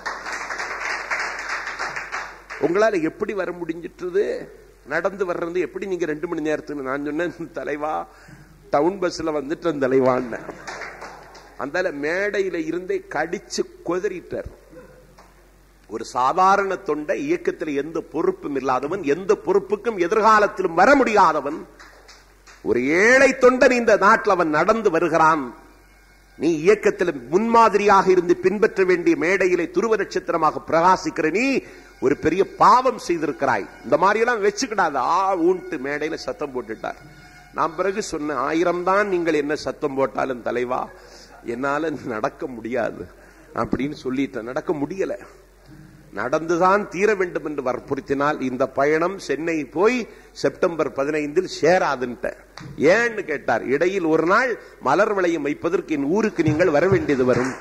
உங்களால எப்படி வர முடிஞ்சிட்டுது நடந்து வர்றது எப்படி நீங்க ரெண்டு மணி நேரத்துக்கு நான் சொன்னேன் தலைவா டவுன் பஸ்ல வந்துட்டேன் தலைவான்னு அந்த மேடையில இருந்தே கடிச்சு கொதறிட்டார் ஒரு சாதாரண தொண்டை இயக்கத்தில் எந்த பொறுப்பும் இல்லாதவன் எந்த பொறுப்புக்கும் எதிர்காலத்திலும் வர முடியாதவன் ஒரு ஏழை தொண்டன் இந்த நாட்டில் அவன் நடந்து வருகிறான் நீ இயக்கத்தில் முன்மாதிரியாக இருந்து பின்பற்ற வேண்டிய மேடையிலே துருவ நட்சத்திரமாக பிரகாசிக்கிற நீ ஒரு பெரிய பாவம் செய்திருக்கிறாய் இந்த மாதிரி எல்லாம் வச்சுக்கிடாத ஆ ஊன்ட்டு மேடையில சத்தம் போட்டுட்டார் நான் பிறகு சொன்ன ஆயிரம் தான் நீங்கள் என்ன சத்தம் போட்டாலும் தலைவா என்னால நடக்க முடியாது அப்படின்னு சொல்லிட்டேன் நடக்க முடியல நடந்துதான் தீர வேண்டும் என்று வற்புறுத்தினால் இந்த பயணம் சென்னை போய் செப்டம்பர் பதினைந்தில் சேராதுன்ட்ட ஏன்னு கேட்டார் இடையில் ஒரு நாள் மலர் வளையம் வைப்பதற்கு என் ஊருக்கு நீங்கள் வர வேண்டியது வரும்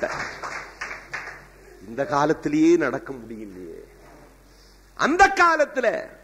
இந்த காலத்திலேயே நடக்க முடியலையே அந்த காலத்துல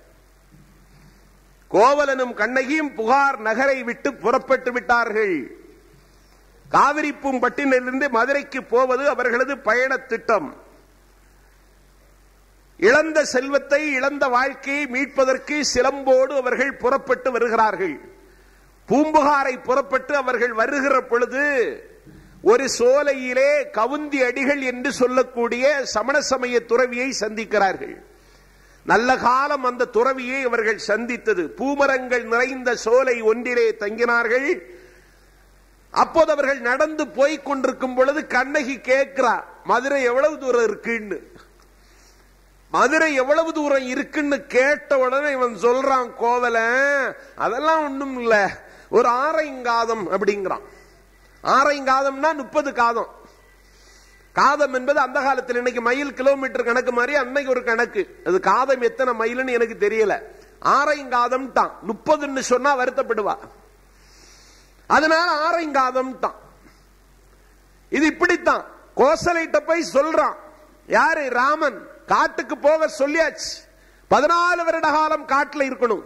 கோவலனும் கண்ணகியும் புகார் நகரை விட்டு புறப்பட்டு விட்டார்கள் காவிரி பூம்பட்டினிலிருந்து மதுரைக்கு போவது அவர்களது பயண திட்டம் இழந்த செல்வத்தை இழந்த வாழ்க்கையை மீட்பதற்கு சிலம்போடு அவர்கள் புறப்பட்டு வருகிறார்கள் பூம்புகாரை புறப்பட்டு அவர்கள் வருகிற பொழுது ஒரு சோலையிலே கவுந்தி அடிகள் என்று சொல்லக்கூடிய சமண சமய துறவியை சந்திக்கிறார்கள் நல்ல காலம் அந்த துறவியை அவர்கள் சந்தித்தது பூமரங்கள் நிறைந்த சோலை ஒன்றிலே தங்கினார்கள் அப்போது அவர்கள் நடந்து போய் கொண்டிருக்கும் பொழுது கண்ணகி கேட்கிறா மதுரை எவ்வளவு தூரம் இருக்குன்னு மதுரை எவ்வளவு தூரம் இருக்குன்னு கேட்ட உடனே இவன் சொல்றான் கோவல அதெல்லாம் ஒண்ணும் இல்ல ஒரு ஆரைங்காதம் அப்படிங்கிறான் ஆரைங்காதம்னா முப்பது காதம் காதம் என்பது அந்த காலத்தில் இன்னைக்கு மைல் கிலோமீட்டர் கணக்கு மாதிரி அன்னைக்கு ஒரு கணக்கு அது காதம் எத்தனை மைல்னு எனக்கு தெரியல ஆரைங்காதம் தான் முப்பதுன்னு சொன்னா வருத்தப்படுவா அதனால ஆரைங்காதம் தான் இது இப்படித்தான் கோசலைட்ட போய் சொல்றான் யாரு ராமன் காட்டுக்கு போக சொல்லியாச்சு பதினாலு வருட காலம் காட்டுல இருக்கணும்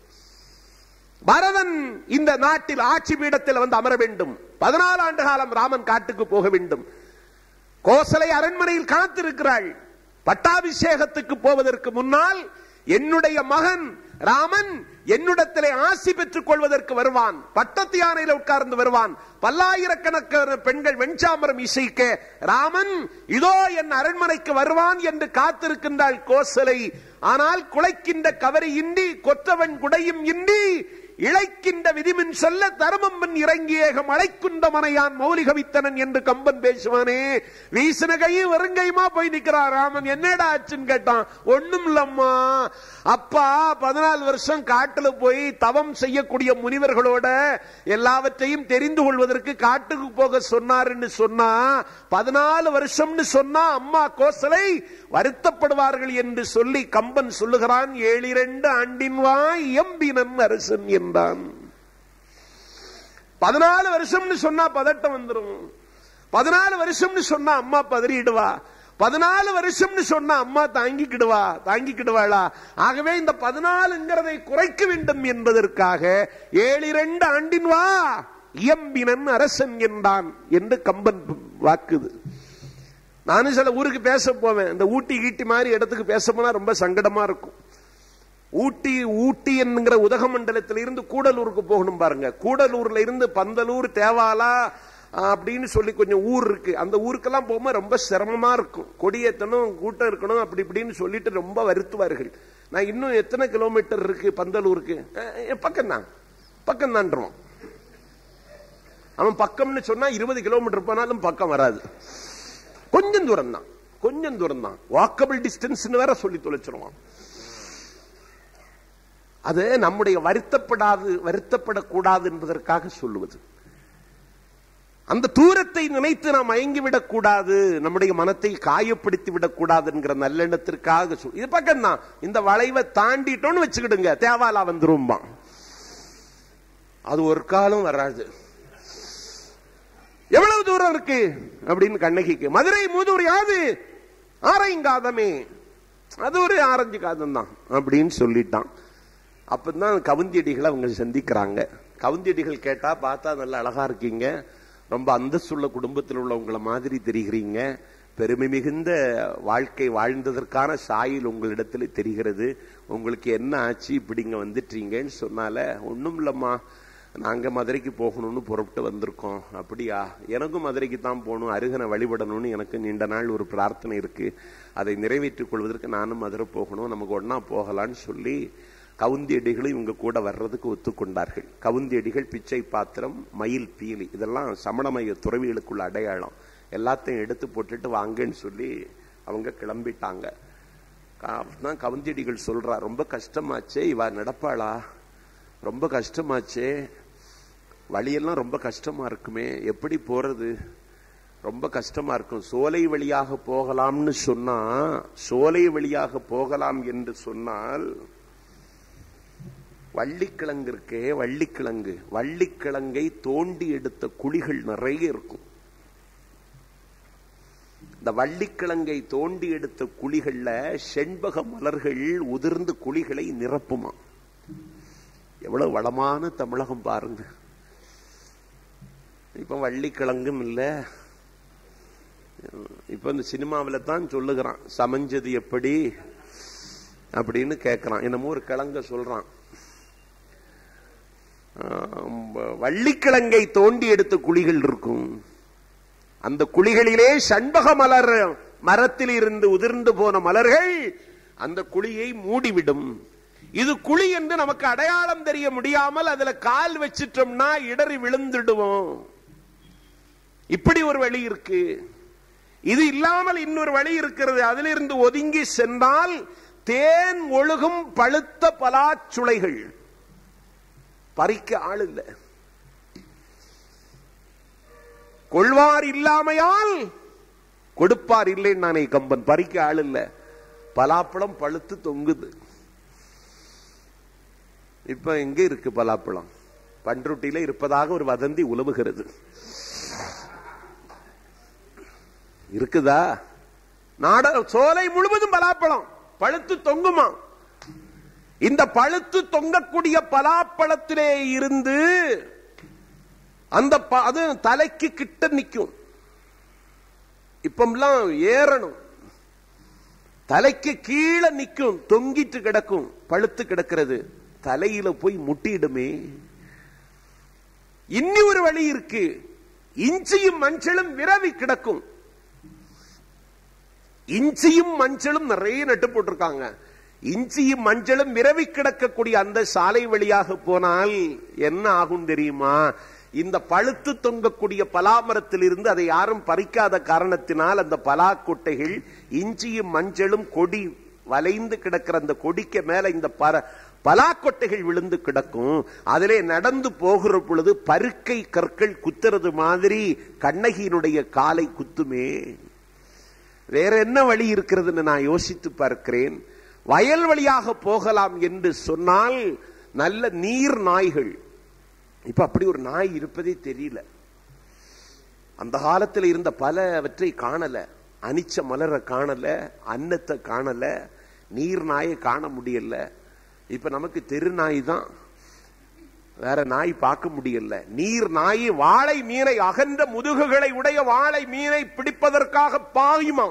பரதன் இந்த நாட்டில் ஆட்சி பீடத்தில் வந்து அமர வேண்டும் பதினாலு ஆண்டு காலம் ராமன் காட்டுக்கு போக வேண்டும் கோசலை அரண்மனையில் காத்திருக்கிறாள் பட்டாபிஷேகத்துக்கு போவதற்கு முன்னால் என்னுடைய மகன் ராமன் என்னிடத்திலே ஆசி பெற்றுக் கொள்வதற்கு வருவான் பட்டத்து யானையில உட்கார்ந்து வருவான் பல்லாயிரக்கணக்கான பெண்கள் வெண்சாமரம் இசைக்க ராமன் இதோ என் அரண்மனைக்கு வருவான் என்று காத்திருக்கின்றாள் கோசலை ஆனால் குலைக்கின்ற கவரி இன்றி கொற்றவன் குடையும் இன்றி இழைக்கின்ற விதிமின் சொல்ல தர்மம்பன் இறங்கியேகம் அழைக்குண்ட மனையான் மௌலிகவித்தனன் என்று கம்பன் பேசுவானே வீசின கையும் வெறுங்கையுமா போய் நிக்கிறான் ராமன் என்னடா ஆச்சுன்னு கேட்டான் ஒண்ணும் இல்லம்மா அப்பா பதினாலு வருஷம் காட்டுல போய் தவம் செய்யக்கூடிய முனிவர்களோட எல்லாவற்றையும் தெரிந்து கொள்வதற்கு காட்டுக்கு போக சொன்னாருன்னு சொன்னா பதினாலு வருஷம்னு சொன்னா அம்மா கோசலை வருத்தப்படுவார்கள் என்று சொல்லி கம்பன் சொல்லுகிறான் ஏழிரண்டு ஆண்டின் வாய் எம்பினன் அரசன் என்றான் பதினாலு வருஷம்னு சொன்னா பதட்டம் வந்துடும் பதினாலு வருஷம்னு சொன்னா அம்மா பதறிடுவா பதினாலு வருஷம்னு சொன்னா அம்மா தாங்கிக்கிடுவா தாங்கிக்கிடுவாளா ஆகவே இந்த பதினாலுங்கிறதை குறைக்க வேண்டும் என்பதற்காக ஏழிரண்டு ஆண்டின் வா இயம்பினன் அரசன் என்றான் என்று கம்பன் வாக்குது நானும் சில ஊருக்கு பேச போவேன் இந்த ஊட்டி கீட்டி மாதிரி இடத்துக்கு பேச போனா ரொம்ப சங்கடமா இருக்கும் ஊட்டி ஊட்டி என்கிற உதகமண்டலத்தில் இருந்து கூடலூருக்கு போகணும் பாருங்க கூடலூர்ல இருந்து பந்தலூர் தேவாலா அப்படின்னு சொல்லி கொஞ்சம் ஊர் இருக்கு அந்த ஊருக்கெல்லாம் போகும்போது ரொம்ப சிரமமா இருக்கும் கொடியேத்தணும் கூட்டம் இருக்கணும் அப்படி இப்படின்னு சொல்லிட்டு ரொம்ப வருத்துவார்கள் நான் இன்னும் எத்தனை கிலோமீட்டர் இருக்கு பந்தலூருக்கு பக்கம் தான் பக்கம் தான்றோம் அவன் பக்கம்னு சொன்னா இருபது கிலோமீட்டர் போனாலும் பக்கம் வராது கொஞ்சம் தூரம் தான் கொஞ்சம் தூரம் தான் வாக்கபிள் டிஸ்டன்ஸ் வேற சொல்லி தொலைச்சிருவான் அது நம்முடைய வருத்தப்படாது வருத்தப்படக்கூடாது என்பதற்காக சொல்லுவது அந்த தூரத்தை நினைத்து நாம் மயங்கிவிடக் கூடாது நம்முடைய மனத்தை காயப்படுத்தி விடக்கூடாது என்கிற நல்லெண்ணத்திற்காக சொல் இது பக்கம் தான் இந்த வளைவை தாண்டிட்டோம்னு வச்சுக்கிடுங்க தேவாலா வந்துரும்பா அது ஒரு காலம் வராது எவ்வளவு தூரம் இருக்கு அப்படின்னு கண்ணகிக்கு மதுரை மூதூர் யாது ஆரைங்காதமே அது ஒரு ஆரஞ்சு காதம் தான் அப்படின்னு சொல்லிட்டான் அப்பதான் கவுந்தியடிகளை அவங்க சந்திக்கிறாங்க கவுந்தியடிகள் கேட்டா பார்த்தா நல்ல அழகா இருக்கீங்க ரொம்ப அந்தஸ்துள்ள குடும்பத்தில் உள்ளவங்கள மாதிரி தெரிகிறீங்க பெருமை மிகுந்த வாழ்க்கை வாழ்ந்ததற்கான சாயில் உங்களிடத்துல தெரிகிறது உங்களுக்கு என்ன ஆச்சு இப்படிங்க வந்துட்டீங்கன்னு சொன்னால ஒண்ணும் இல்லம்மா நாங்க மதுரைக்கு போகணும்னு புறப்பட்டு வந்திருக்கோம் அப்படியா எனக்கும் மதுரைக்கு தான் போகணும் அருகனை வழிபடணும்னு எனக்கு நீண்ட நாள் ஒரு பிரார்த்தனை இருக்கு அதை நிறைவேற்றிக் கொள்வதற்கு நானும் மதுரை போகணும் நமக்கு ஒன்னா போகலான்னு சொல்லி கவுந்தியடிகளும் இவங்க கூட வர்றதுக்கு ஒத்துக்கொண்டார்கள் கவுந்தியடிகள் பிச்சை பாத்திரம் மயில் பீலி இதெல்லாம் சமணமய துறவிகளுக்குள்ள அடையாளம் எல்லாத்தையும் எடுத்து போட்டுட்டு வாங்கன்னு சொல்லி அவங்க கிளம்பிட்டாங்க தான் கவுந்தியடிகள் சொல்றா ரொம்ப கஷ்டமாச்சே இவ நடப்பாளா ரொம்ப கஷ்டமாச்சே வழியெல்லாம் ரொம்ப கஷ்டமா இருக்குமே எப்படி போறது ரொம்ப கஷ்டமா இருக்கும் சோலை வழியாக போகலாம்னு சொன்னா சோலை வழியாக போகலாம் என்று சொன்னால் வள்ளிக்கிழங்கு இருக்கே வள்ளிக்கிழங்கு வள்ளிக்கிழங்கை தோண்டி எடுத்த குழிகள் நிறைய இருக்கும் இந்த வள்ளிக்கிழங்கை தோண்டி எடுத்த குழிகள்ல செண்பக மலர்கள் உதிர்ந்து குழிகளை நிரப்புமா எவ்வளவு வளமான தமிழகம் பாருங்க இப்ப வள்ளிக்கிழங்கும் இல்ல இப்ப இந்த சினிமாவில தான் சொல்லுகிறான் சமைஞ்சது எப்படி அப்படின்னு கேட்கிறான் என்னமோ ஒரு கிழங்க சொல்றான் ஆம், வள்ளிக்கிழங்கை தோண்டி எடுத்த குழிகள் இருக்கும் அந்த குழிகளிலே சண்பக மலர் மரத்தில் இருந்து உதிர்ந்து போன மலர்கள் அந்த குழியை மூடிவிடும் இது குழி என்று நமக்கு அடையாளம் தெரிய முடியாமல் அதுல கால் வச்சிட்டோம்னா இடறி விழுந்துடுவோம் இப்படி ஒரு வழி இருக்கு இது இல்லாமல் இன்னொரு வழி இருக்கிறது அதிலிருந்து ஒதுங்கி சென்றால் தேன் ஒழுகும் பழுத்த பலாச்சுளைகள் பறிக்க ஆள் இல்லை கொள்வார் இல்லாமையால் கொடுப்பார் இல்லைன்னு நானே கம்பன் பறிக்க ஆள் இல்ல பலாப்பழம் பழுத்து தொங்குது இப்ப எங்க இருக்கு பலாப்பழம் பன்ருட்டியில இருப்பதாக ஒரு வதந்தி உலவுகிறது இருக்குதா நாட சோலை முழுவதும் பலாப்பழம் பழுத்து தொங்குமா இந்த பழுத்து தொங்கக்கூடிய பலாப்பழத்திலே இருந்து அந்த ப- அது தலைக்கு கிட்ட நிக்கும் இப்பெல்லாம் ஏறணும் தலைக்கு கீழே நிக்கும் தொங்கிட்டு கிடக்கும் பழுத்து கிடக்கிறது தலையில போய் முட்டிடுமே இன்னி ஒரு வழி இருக்கு இஞ்சியும் மஞ்சளும் விரவி கிடக்கும் இஞ்சியும் மஞ்சளும் நிறைய நட்டு போட்டிருக்காங்க இஞ்சியும் மஞ்சளும் விரவி கிடக்கக்கூடிய அந்த சாலை வழியாக போனால் என்ன ஆகும் தெரியுமா இந்த பழுத்து தொங்கக்கூடிய பலாமரத்தில் இருந்து அதை யாரும் பறிக்காத காரணத்தினால் அந்த பலா கொட்டைகள் இஞ்சியும் மஞ்சளும் கொடி வளைந்து கிடக்கிற அந்த கொடிக்கு மேல இந்த பர பலாக்கொட்டைகள் விழுந்து கிடக்கும் அதிலே நடந்து போகிற பொழுது பருக்கை கற்கள் குத்துறது மாதிரி கண்ணகியினுடைய காலை குத்துமே வேற என்ன வழி இருக்கிறதுன்னு நான் யோசித்து பார்க்கிறேன் வயல் வழியாக போகலாம் என்று சொன்னால் நல்ல நீர் நாய்கள் இப்ப அப்படி ஒரு நாய் இருப்பதே தெரியல அந்த காலத்தில் இருந்த பலவற்றை காணல அனிச்ச மலரை காணல அன்னத்தை காணல நீர் நாயை காண முடியல இப்ப நமக்கு தெரு நாய் தான் வேற நாய் பார்க்க முடியல நீர் நாய் வாழை மீனை அகன்ற முதுகுகளை உடைய வாழை மீனை பிடிப்பதற்காக பாயுமா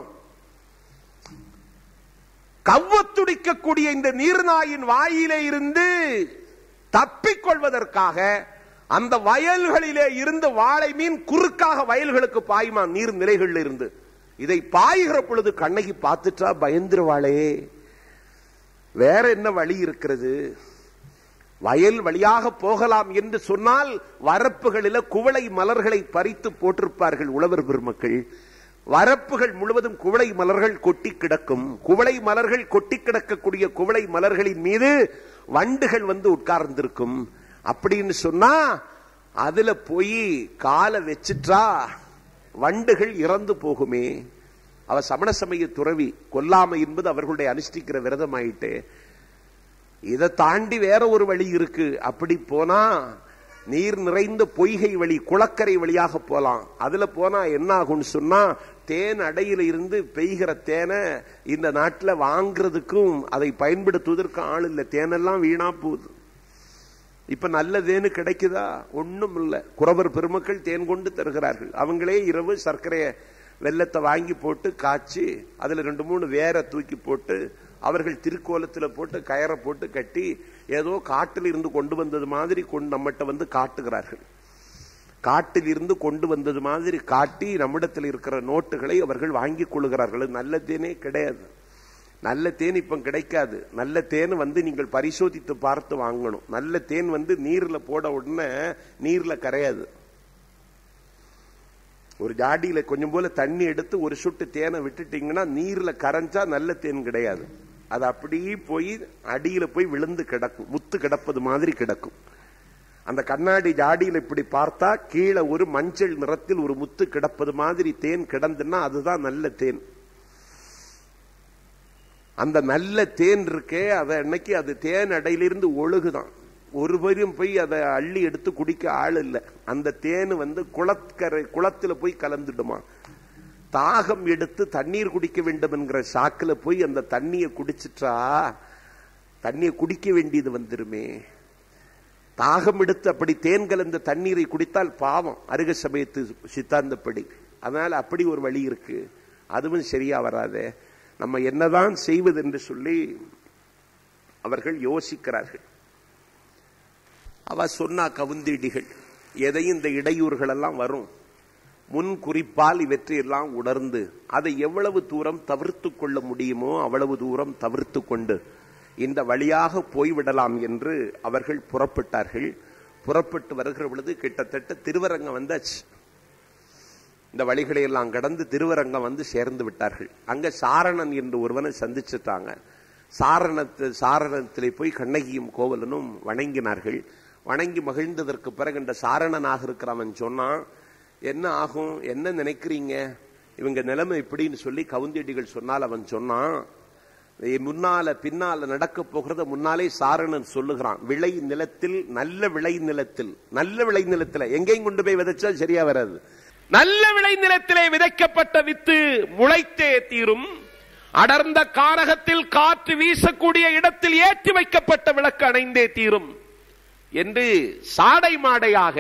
கவ்வத்துடிக்கக்கூடிய இந்த நீர்நாயின் வாயிலே இருந்து தப்பிக்கொள்வதற்காக அந்த வயல்களிலே இருந்து வாழை மீன் குறுக்காக வயல்களுக்கு பாயுமா நீர் நிலைகள்ல இருந்து இதை பாய்கிற பொழுது கண்ணகி பார்த்துட்டா பயந்துருவாளே வேற என்ன வழி இருக்கிறது வயல் வழியாக போகலாம் என்று சொன்னால் வரப்புகளில குவளை மலர்களை பறித்து போட்டிருப்பார்கள் உழவர் பெருமக்கள் வரப்புகள் முழுவதும் குவளை மலர்கள் கொட்டி கிடக்கும் குவளை மலர்கள் கொட்டி கிடக்கக்கூடிய குவளை மலர்களின் மீது வண்டுகள் வந்து உட்கார்ந்திருக்கும் அப்படின்னு சொன்னா அதுல போய் காலை வச்சிட்டா வண்டுகள் இறந்து போகுமே அவ சமண சமய துறவி கொல்லாமை என்பது அவர்களுடைய அனுஷ்டிக்கிற விரதம் ஆயிட்டு இதை தாண்டி வேற ஒரு வழி இருக்கு அப்படி போனா நீர் நிறைந்த பொய்கை வழி குளக்கரை வழியாக போலாம் அதுல போனா என்ன ஆகும்னு சொன்னா தேன் அடையில இருந்து பெய்கிற தேனை இந்த நாட்டுல வாங்குறதுக்கும் அதை பயன்படுத்துவதற்கு ஆள் இல்லை தேனெல்லாம் வீணா போகுது இப்ப நல்ல தேனு கிடைக்குதா ஒண்ணும் இல்ல குறவர் பெருமக்கள் தேன் கொண்டு தருகிறார்கள் அவங்களே இரவு சர்க்கரைய வெள்ளத்தை வாங்கி போட்டு காய்ச்சி அதுல ரெண்டு மூணு வேற தூக்கி போட்டு அவர்கள் திருக்கோலத்துல போட்டு கயரை போட்டு கட்டி ஏதோ காட்டில் இருந்து கொண்டு வந்தது மாதிரி கொண்டு நம்மகிட்ட வந்து காட்டுகிறார்கள் காட்டில் இருந்து கொண்டு வந்தது மாதிரி காட்டி நம்மிடத்தில் இருக்கிற நோட்டுகளை அவர்கள் வாங்கி கொள்கிறார்கள் நல்ல தேனே கிடையாது நல்ல தேன் இப்ப கிடைக்காது நல்ல தேன் வந்து நீங்கள் பரிசோதித்து பார்த்து வாங்கணும் நல்ல தேன் வந்து நீர்ல போட உடனே நீர்ல கரையாது ஒரு ஜாடியில கொஞ்சம் போல தண்ணி எடுத்து ஒரு சொட்டு தேனை விட்டுட்டீங்கன்னா நீர்ல கரைஞ்சா நல்ல தேன் கிடையாது அது அப்படியே போய் அடியில போய் விழுந்து கிடக்கும் முத்து கிடப்பது மாதிரி கிடக்கும் அந்த கண்ணாடி ஜாடியில் இப்படி பார்த்தா கீழே ஒரு மஞ்சள் நிறத்தில் ஒரு முத்து கிடப்பது மாதிரி தேன் கிடந்துன்னா அதுதான் நல்ல தேன் அந்த நல்ல தேன் இருக்கே அதை அன்னைக்கு அது தேன் அடையிலிருந்து ஒழுகுதான் ஒரு பேரும் போய் அதை அள்ளி எடுத்து குடிக்க ஆள் இல்லை அந்த தேன் வந்து குளக்கரை குளத்துல போய் கலந்துடுமா தாகம் எடுத்து தண்ணீர் குடிக்க வேண்டும் என்கிற சாக்குல போய் அந்த தண்ணியை குடிச்சிட்டா தண்ணியை குடிக்க வேண்டியது வந்துருமே தாகம் எடுத்து அப்படி தேன் கலந்த தண்ணீரை குடித்தால் பாவம் அருக சமயத்து சித்தாந்தப்படி அதனால அப்படி ஒரு வழி இருக்கு அதுவும் சரியா வராது நம்ம என்னதான் செய்வது என்று சொல்லி அவர்கள் யோசிக்கிறார்கள் அவ சொன்னா கவுந்திடிகள் எதையும் இந்த இடையூறுகள் எல்லாம் வரும் முன் குறிப்பால் இவற்றையெல்லாம் உணர்ந்து அதை எவ்வளவு தூரம் தவிர்த்து கொள்ள முடியுமோ அவ்வளவு தூரம் தவிர்த்து கொண்டு இந்த வழியாக போய்விடலாம் என்று அவர்கள் புறப்பட்டார்கள் புறப்பட்டு வருகிற பொழுது கிட்டத்தட்ட திருவரங்கம் வந்தாச்சு இந்த வழிகளை எல்லாம் கடந்து திருவரங்கம் வந்து சேர்ந்து விட்டார்கள் அங்க சாரணன் என்று ஒருவனை சந்திச்சுட்டாங்க சாரணத்து சாரணத்திலே போய் கண்ணகியும் கோவலனும் வணங்கினார்கள் வணங்கி மகிழ்ந்ததற்கு பிறகு இந்த சாரணனாக இருக்கிறவன் சொன்னான் என்ன ஆகும் என்ன நினைக்கிறீங்க இவங்க நிலைமை எப்படின்னு சொல்லி கவுந்தடிகள் சொன்னால் அவன் சொன்னான் முன்னால பின்னால நடக்க போகிறத முன்னாலே சாரணன் சொல்லுகிறான் விளை நிலத்தில் நல்ல விளை நிலத்தில் நல்ல விளை நிலத்துல எங்கேயும் கொண்டு போய் விதைச்சா சரியா வராது நல்ல விளை நிலத்திலே விதைக்கப்பட்ட வித்து முளைத்தே தீரும் அடர்ந்த காரகத்தில் காற்று வீசக்கூடிய இடத்தில் ஏற்றி வைக்கப்பட்ட விளக்கு அணைந்தே தீரும் என்று சாடை மாடையாக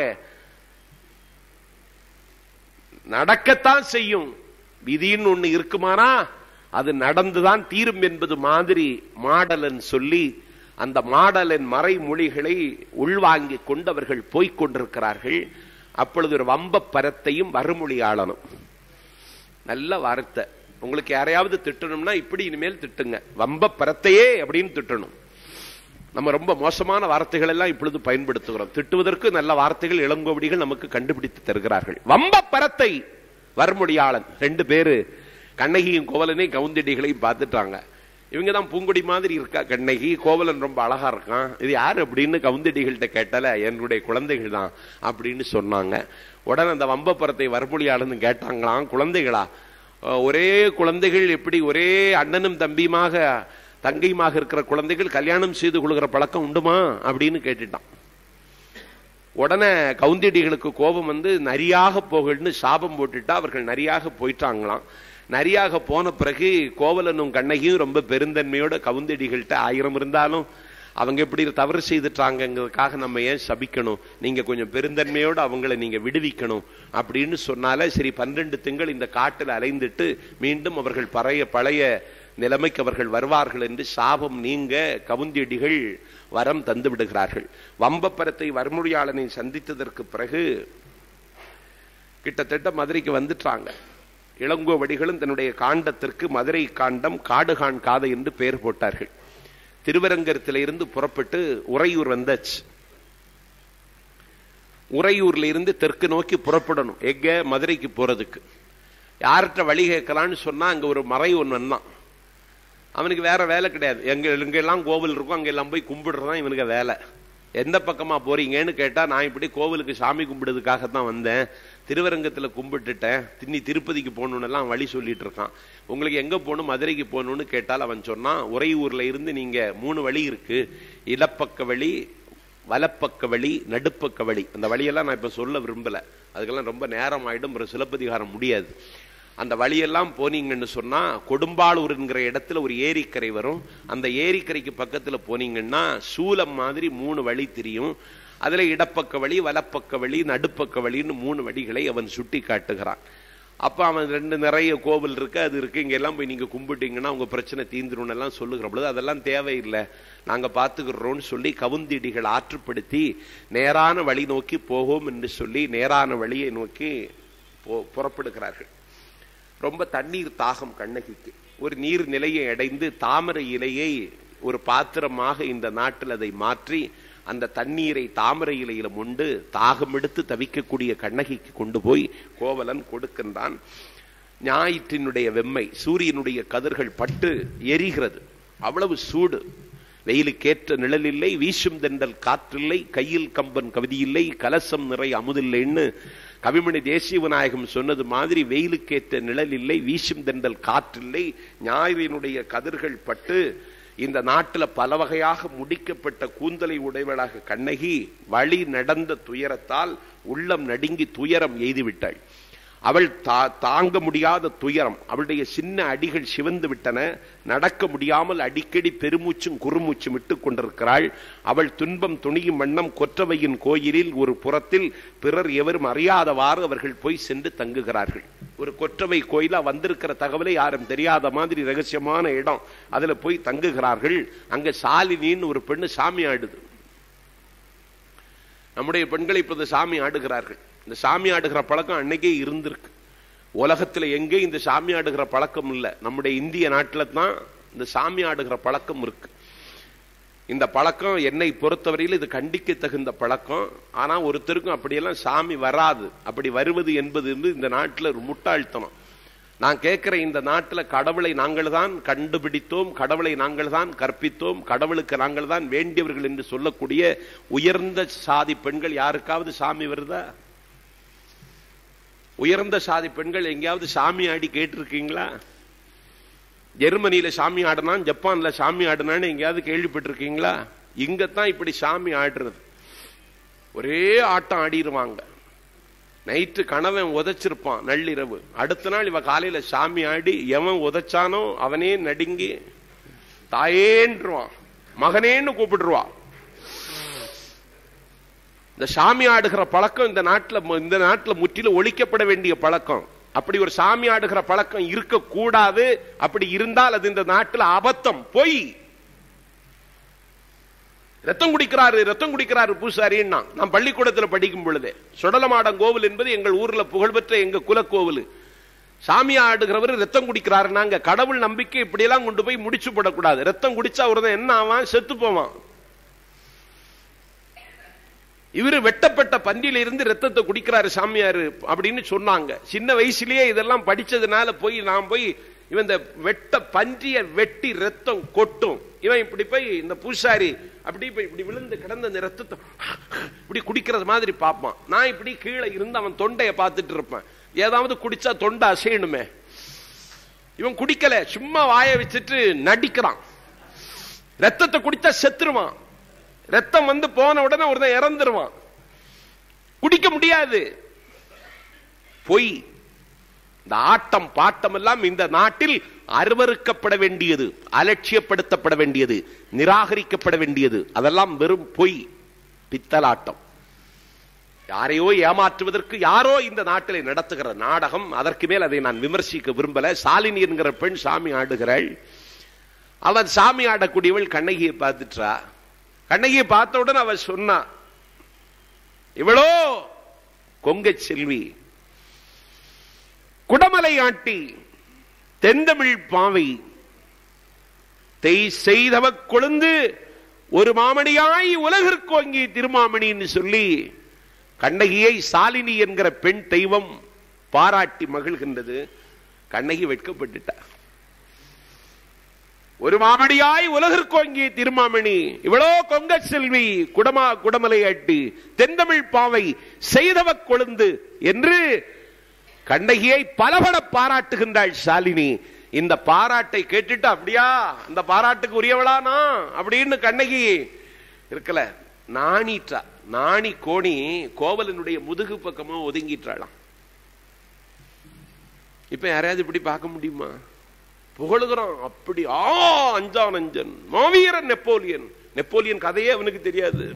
நடக்கத்தான் செய்யும் விதின்னு ஒண்ணு இருக்குமானா அது நடந்துதான் தீரும் என்பது மாதிரி மாடலன் சொல்லி அந்த மாடலன் மறைமொழிகளை உள்வாங்கிக் கொண்டு அவர்கள் போய்க் கொண்டிருக்கிறார்கள் அப்பொழுது ஒரு வம்ப பரத்தையும் வறுமொழியாளனும் நல்ல வார்த்தை உங்களுக்கு யாரையாவது திட்டணும்னா இப்படி இனிமேல் திட்டுங்க வம்ப பரத்தையே அப்படின்னு திட்டணும் நம்ம ரொம்ப மோசமான வார்த்தைகள் எல்லாம் இப்பொழுது பயன்படுத்துகிறோம் திட்டுவதற்கு நல்ல வார்த்தைகள் இளங்கோவடிகள் நமக்கு கண்டுபிடித்து தருகிறார்கள் வம்ப பரத்தை வறுமொழியாளன் ரெண்டு பேரு கண்ணகியும் கோவலனையும் கவுந்தடிகளையும் பார்த்துட்டாங்க இவங்க தான் பூங்குடி மாதிரி இருக்கா கண்ணகி கோவலன் ரொம்ப அழகா இருக்கான் இது யாரு அப்படின்னு கவுந்தடிகள்கிட்ட கேட்டல என்னுடைய குழந்தைகள் தான் அப்படின்னு சொன்னாங்க உடனே அந்த வம்பப்பரத்தை வறுமொழியாளன்னு கேட்டாங்களாம் குழந்தைகளா ஒரே குழந்தைகள் எப்படி ஒரே அண்ணனும் தம்பியுமாக தங்கையுமாக இருக்கிற குழந்தைகள் கல்யாணம் செய்து கொள்கிற பழக்கம் உண்டுமா அப்படின்னு கேட்டுட்டான் உடனே கவுந்தடிகளுக்கு கோபம் வந்து நரியாக போகணும்னு சாபம் போட்டுட்டா அவர்கள் நரியாக போயிட்டாங்களாம் நரியாக போன பிறகு கோவலனும் கண்ணகியும் ரொம்ப பெருந்தன்மையோட கவுந்தடிகள்கிட்ட ஆயிரம் இருந்தாலும் அவங்க எப்படி தவறு செய்துட்டாங்கிறதுக்காக நம்ம ஏன் சபிக்கணும் நீங்க கொஞ்சம் பெருந்தன்மையோடு அவங்களை நீங்க விடுவிக்கணும் அப்படின்னு சொன்னால சரி பன்னிரண்டு திங்கள் இந்த காட்டில் அலைந்துட்டு மீண்டும் அவர்கள் பழைய பழைய நிலைமைக்கு அவர்கள் வருவார்கள் என்று சாபம் நீங்க கவுந்தியடிகள் வரம் தந்து விடுகிறார்கள் வம்பப்பரத்தை வறுமொழியாளனை சந்தித்ததற்கு பிறகு கிட்டத்தட்ட மதுரைக்கு வந்துட்டாங்க இளங்கோவடிகளும் தன்னுடைய காண்டத்திற்கு மதுரை காண்டம் காடுகான் காதை என்று பெயர் போட்டார்கள் திருவரங்கத்தில இருந்து புறப்பட்டு உறையூர் வந்தாச்சு உறையூர்ல இருந்து தெற்கு நோக்கி புறப்படணும் எங்க மதுரைக்கு போறதுக்கு யார்கிட்ட வழி கேட்கலான்னு சொன்னா அங்க ஒரு மறை ஒன்று வந்தான் அவனுக்கு வேற வேலை கிடையாது எங்க எங்கெல்லாம் கோவில் இருக்கும் அங்கெல்லாம் போய் கும்பிடுறதான் இவனுக்கு வேலை எந்த பக்கமா போறீங்கன்னு கேட்டா நான் இப்படி கோவிலுக்கு சாமி கும்பிடுறதுக்காக தான் வந்தேன் திருவரங்கத்துல கும்பிட்டுட்டேன் தின்னி திருப்பதிக்கு போகணும்னு எல்லாம் வழி சொல்லிட்டு இருக்கான் உங்களுக்கு எங்க போகணும் மதுரைக்கு போகணும்னு கேட்டால் அவன் சொன்னான் உறையூர்ல இருந்து நீங்க மூணு வழி இருக்கு இடப்பக்க வழி வலப்பக்க வழி நடுப்பக்க வழி அந்த வழியெல்லாம் நான் இப்ப சொல்ல விரும்பல அதுக்கெல்லாம் ரொம்ப நேரம் ஆயிடும் ஒரு சிலப்பதிகாரம் முடியாது அந்த வழியெல்லாம் போனீங்கன்னு சொன்னா கொடும்பாளூர்ங்கிற இடத்துல ஒரு ஏரிக்கரை வரும் அந்த ஏரிக்கரைக்கு பக்கத்துல போனீங்கன்னா சூலம் மாதிரி மூணு வழி தெரியும் அதுல இடப்பக்க வழி வலப்பக்க வழி நடுப்பக்க வழின்னு மூணு வழிகளை அவன் சுட்டி காட்டுகிறான் அப்ப அவன் ரெண்டு நிறைய கோவில் இருக்கு அது இருக்கு இங்க எல்லாம் போய் நீங்க கும்பிட்டீங்கன்னா உங்க பிரச்சனை தீந்துரும் எல்லாம் சொல்லுகிற பொழுது அதெல்லாம் தேவையில்லை நாங்க பாத்துக்கிறோம்னு சொல்லி கவுந்திடிகள் ஆற்றுப்படுத்தி நேரான வழி நோக்கி போகும் என்று சொல்லி நேரான வழியை நோக்கி புறப்படுகிறார்கள் ரொம்ப தண்ணீர் தாகம் கண்ணகிக்கு ஒரு நீர் நிலையை அடைந்து தாமரை இலையை ஒரு பாத்திரமாக இந்த நாட்டில் அதை மாற்றி அந்த தண்ணீரை தாமரை இலையில உண்டு தாகம் எடுத்து தவிக்கக்கூடிய கண்ணகிக்கு கொண்டு போய் கோவலன் கொடுக்கின்றான் ஞாயிற்றினுடைய வெம்மை சூரியனுடைய கதிர்கள் பட்டு எரிகிறது அவ்வளவு சூடு வெயிலுக்கேற்ற நிழல் இல்லை வீசும் தென்றல் காற்றில்லை கையில் கம்பன் கவிதையில்லை கலசம் நிறை அமுதில்லைன்னு கவிமணி தேசிய விநாயகம் சொன்னது மாதிரி வெயிலுக்கேற்ற நிழல் இல்லை வீசும் தென்றல் காற்றில்லை ஞாயிறினுடைய கதிர்கள் பட்டு இந்த நாட்டில் பல வகையாக முடிக்கப்பட்ட கூந்தலை உடையவளாக கண்ணகி வழி நடந்த துயரத்தால் உள்ளம் நடுங்கி துயரம் எய்துவிட்டாள் அவள் தா- தாங்க முடியாத துயரம் அவளுடைய சின்ன அடிகள் சிவந்து விட்டன நடக்க முடியாமல் அடிக்கடி பெருமூச்சும் குறுமூச்சும் விட்டுக் கொண்டிருக்கிறாள் அவள் துன்பம் துணியும் வண்ணம் கொற்றவையின் கோயிலில் ஒரு புறத்தில் பிறர் எவரும் அறியாதவாறு அவர்கள் போய் சென்று தங்குகிறார்கள் ஒரு கொற்றவை கோயிலா வந்திருக்கிற தகவலை யாரும் தெரியாத மாதிரி ரகசியமான இடம் அதுல போய் தங்குகிறார்கள் அங்க சாலினின்னு ஒரு பெண்ணு சாமி ஆடுது நம்முடைய பெண்கள் இப்போது சாமி ஆடுகிறார்கள் இந்த சாமி ஆடுகிற பழக்கம் அன்னைக்கே இருந்திருக்கு உலகத்துல எங்கே இந்த சாமி ஆடுகிற பழக்கம் இல்லை நம்முடைய இந்திய நாட்டில் தான் இந்த சாமி ஆடுகிற பழக்கம் இருக்கு இந்த பழக்கம் என்னை பொறுத்தவரையில் இது கண்டிக்க தகுந்த பழக்கம் ஆனா ஒருத்தருக்கும் அப்படியெல்லாம் சாமி வராது அப்படி வருவது என்பது வந்து இந்த நாட்டில் ஒரு முட்டாள்தனம் நான் கேட்கிற இந்த நாட்டில் கடவுளை நாங்கள் தான் கண்டுபிடித்தோம் கடவுளை நாங்கள் தான் கற்பித்தோம் கடவுளுக்கு நாங்கள் தான் வேண்டியவர்கள் என்று சொல்லக்கூடிய உயர்ந்த சாதி பெண்கள் யாருக்காவது சாமி வருதா உயர்ந்த சாதி பெண்கள் எங்கேயாவது சாமி ஆடி கேட்டிருக்கீங்களா ஜெர்மனியில சாமி ஆடினான் ஜப்பான்ல சாமி ஆடினான்னு எங்கேயாவது கேள்விப்பட்டிருக்கீங்களா இங்கத்தான் இப்படி சாமி ஆடுறது ஒரே ஆட்டம் ஆடிடுவாங்க நைட்டு கணவன் உதைச்சிருப்பான் நள்ளிரவு அடுத்த நாள் இவ காலையில சாமி ஆடி எவன் உதைச்சானோ அவனே நடுங்கி தாயேன்றுவான் மகனேன்னு கூப்பிடுருவான் இந்த சாமி ஆடுகிற பழக்கம் இந்த நாட்டுல இந்த நாட்டுல முற்றிலும் ஒழிக்கப்பட வேண்டிய பழக்கம் அப்படி ஒரு சாமி ஆடுகிற பழக்கம் இருக்கக்கூடாது அப்படி இருந்தால் அது இந்த நாட்டில் அபத்தம் பொய் ரத்தம் குடிக்கிறாரு ரத்தம் குடிக்கிறாரு பூசாரின்னா நான் பள்ளிக்கூடத்தில் படிக்கும் பொழுது சுடலமாடம் கோவில் என்பது எங்கள் ஊர்ல புகழ்பெற்ற எங்க குலக்கோவில் சாமி ஆடுகிறவர் ரத்தம் குடிக்கிறாரு நாங்க கடவுள் நம்பிக்கை இப்படி எல்லாம் கொண்டு போய் முடிச்சு போடக்கூடாது ரத்தம் குடிச்சா ஒருத்தன் என்ன ஆவான் செத்து போவான் இவரு வெட்டப்பட்ட பந்தியில இருந்து ரத்தத்தை குடிக்கிறாரு சாமியாரு அப்படின்னு சொன்னாங்க சின்ன வயசுலயே இதெல்லாம் படிச்சதுனால போய் நான் போய் இவன் இந்த வெட்ட பன்றிய வெட்டி ரத்தம் கொட்டும் இவன் இப்படி போய் இந்த பூசாரி அப்படி போய் இப்படி விழுந்து கிடந்த இந்த ரத்தத்தை இப்படி குடிக்கிறது மாதிரி பார்ப்பான் நான் இப்படி கீழே இருந்து அவன் தொண்டைய பார்த்துட்டு இருப்பேன் ஏதாவது குடிச்சா தொண்டை அசையணுமே இவன் குடிக்கல சும்மா வாய வச்சுட்டு நடிக்கிறான் ரத்தத்தை குடிச்சா செத்துருவான் ரத்தம் வந்து போன உடனே ஒருத்தன் இறந்துருவான் குடிக்க முடியாது பொய் இந்த ஆட்டம் பாட்டம் எல்லாம் இந்த நாட்டில் அருவறுக்கப்பட வேண்டியது அலட்சியப்படுத்தப்பட வேண்டியது நிராகரிக்கப்பட வேண்டியது அதெல்லாம் வெறும் பொய் பித்தலாட்டம் யாரையோ ஏமாற்றுவதற்கு யாரோ இந்த நாட்டிலே நடத்துகிற நாடகம் அதற்கு மேல் அதை நான் விமர்சிக்க விரும்பல சாலினி என்கிற பெண் சாமி ஆடுகிறாள் அவன் சாமி ஆடக்கூடியவள் கண்ணகியை பார்த்துட்டா கண்ணகியை பார்த்தவுடன் அவ சொன்னா இவளோ கொங்க செல்வி குடமலை ஆட்டி தென்தமிழ் பாவை தெய் செய்தவ கொழுந்து ஒரு மாமணியாய் உலகிற்கோங்கி திருமாமணின்னு சொல்லி கண்ணகியை சாலினி என்கிற பெண் தெய்வம் பாராட்டி மகிழ்கின்றது கண்ணகி வெட்கப்பட்டுட்டார் ஒரு மாமணியாய் உலகிற்கோங்கிய திருமாமணி இவ்வளோ கொங்க செல்வி குடமா குடமலை அட்டி தென்தமிழ் பாவை செய்தவ கொழுந்து என்று கண்ணகியை பலபட பாராட்டுகின்றாள் சாலினி இந்த பாராட்டை கேட்டுட்டு அப்படியா அந்த பாராட்டுக்கு உரியவளானா அப்படின்னு கண்ணகி இருக்கல நாணிட்டா நாணி கோணி கோவலனுடைய முதுகு பக்கமா ஒதுங்கிட்டாளாம் இப்ப யாரையாவது இப்படி பார்க்க முடியுமா புகழுகிறான் அப்படி ஆ அஞ்சான் அஞ்சன் மாவீரன் நெப்போலியன் நெப்போலியன் கதையே அவனுக்கு தெரியாது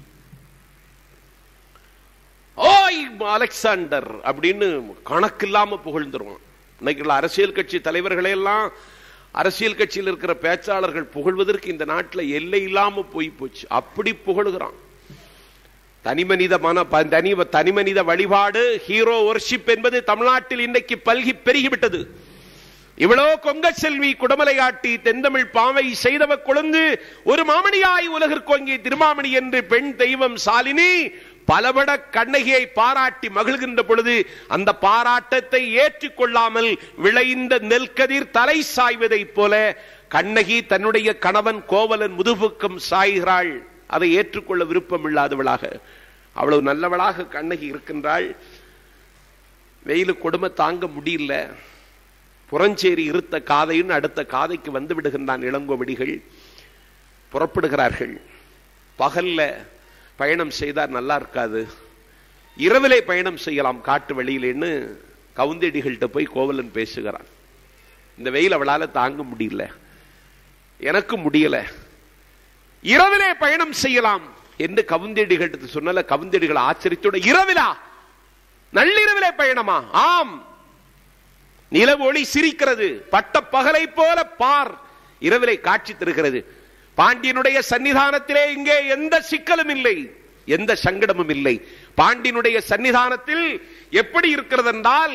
ஓய் அலெக்சாண்டர் அப்படின்னு கணக்கில்லாம புகழ்ந்துருவான் இன்னைக்கு அரசியல் கட்சி தலைவர்களே எல்லாம் அரசியல் கட்சியில் இருக்கிற பேச்சாளர்கள் புகழ்வதற்கு இந்த நாட்டில் எல்லை இல்லாம போய் போச்சு அப்படி புகழுகிறான் தனிமனித மன தனி தனிமனித வழிபாடு ஹீரோ ஒர்ஷிப் என்பது தமிழ்நாட்டில் இன்னைக்கு பல்கி பெருகிவிட்டது இவ்வளோ கொங்க செல்வி குடமலையாட்டி தென்தமிழ் பாவை செய்தவ கொழுந்து ஒரு மாமணியாய் உலகிற்கொங்கி திருமாமணி என்று பெண் தெய்வம் சாலினி பலபட கண்ணகியை பாராட்டி மகிழ்கின்ற பொழுது அந்த பாராட்டத்தை ஏற்றுக்கொள்ளாமல் விளைந்த நெல்கதிர் தலை சாய்வதைப் போல கண்ணகி தன்னுடைய கணவன் கோவலன் முதுபுக்கம் சாய்கிறாள் அதை ஏற்றுக்கொள்ள விருப்பம் இல்லாதவளாக அவ்வளவு நல்லவளாக கண்ணகி இருக்கின்றாள் வெயிலு கொடுமை தாங்க முடியல புறஞ்சேரி இருத்த காதையின் அடுத்த காதைக்கு வந்து விடுகின்றான் இளங்கோவடிகள் புறப்படுகிறார்கள் பகல்ல பயணம் செய்தால் நல்லா இருக்காது இரவிலே பயணம் செய்யலாம் காட்டு வழியிலேன்னு கவுந்தடிகள்கிட்ட போய் கோவலன் பேசுகிறான் இந்த வெயில் அவளால தாங்க முடியல எனக்கு முடியல இரவிலே பயணம் செய்யலாம் என்று கவுந்தடிகள் சொன்னல கவுந்தடிகள் ஆச்சரியத்தோட இரவிலா நள்ளிரவிலே பயணமா ஆம் நிலவு ஒளி சிரிக்கிறது பட்ட பகலை போல பார் இரவிலே காட்சி தருகிறது பாண்டியனுடைய சன்னிதானத்திலே இங்கே எந்த சிக்கலும் இல்லை எந்த சங்கடமும் இல்லை பாண்டியனுடைய சன்னிதானத்தில் எப்படி இருக்கிறது என்றால்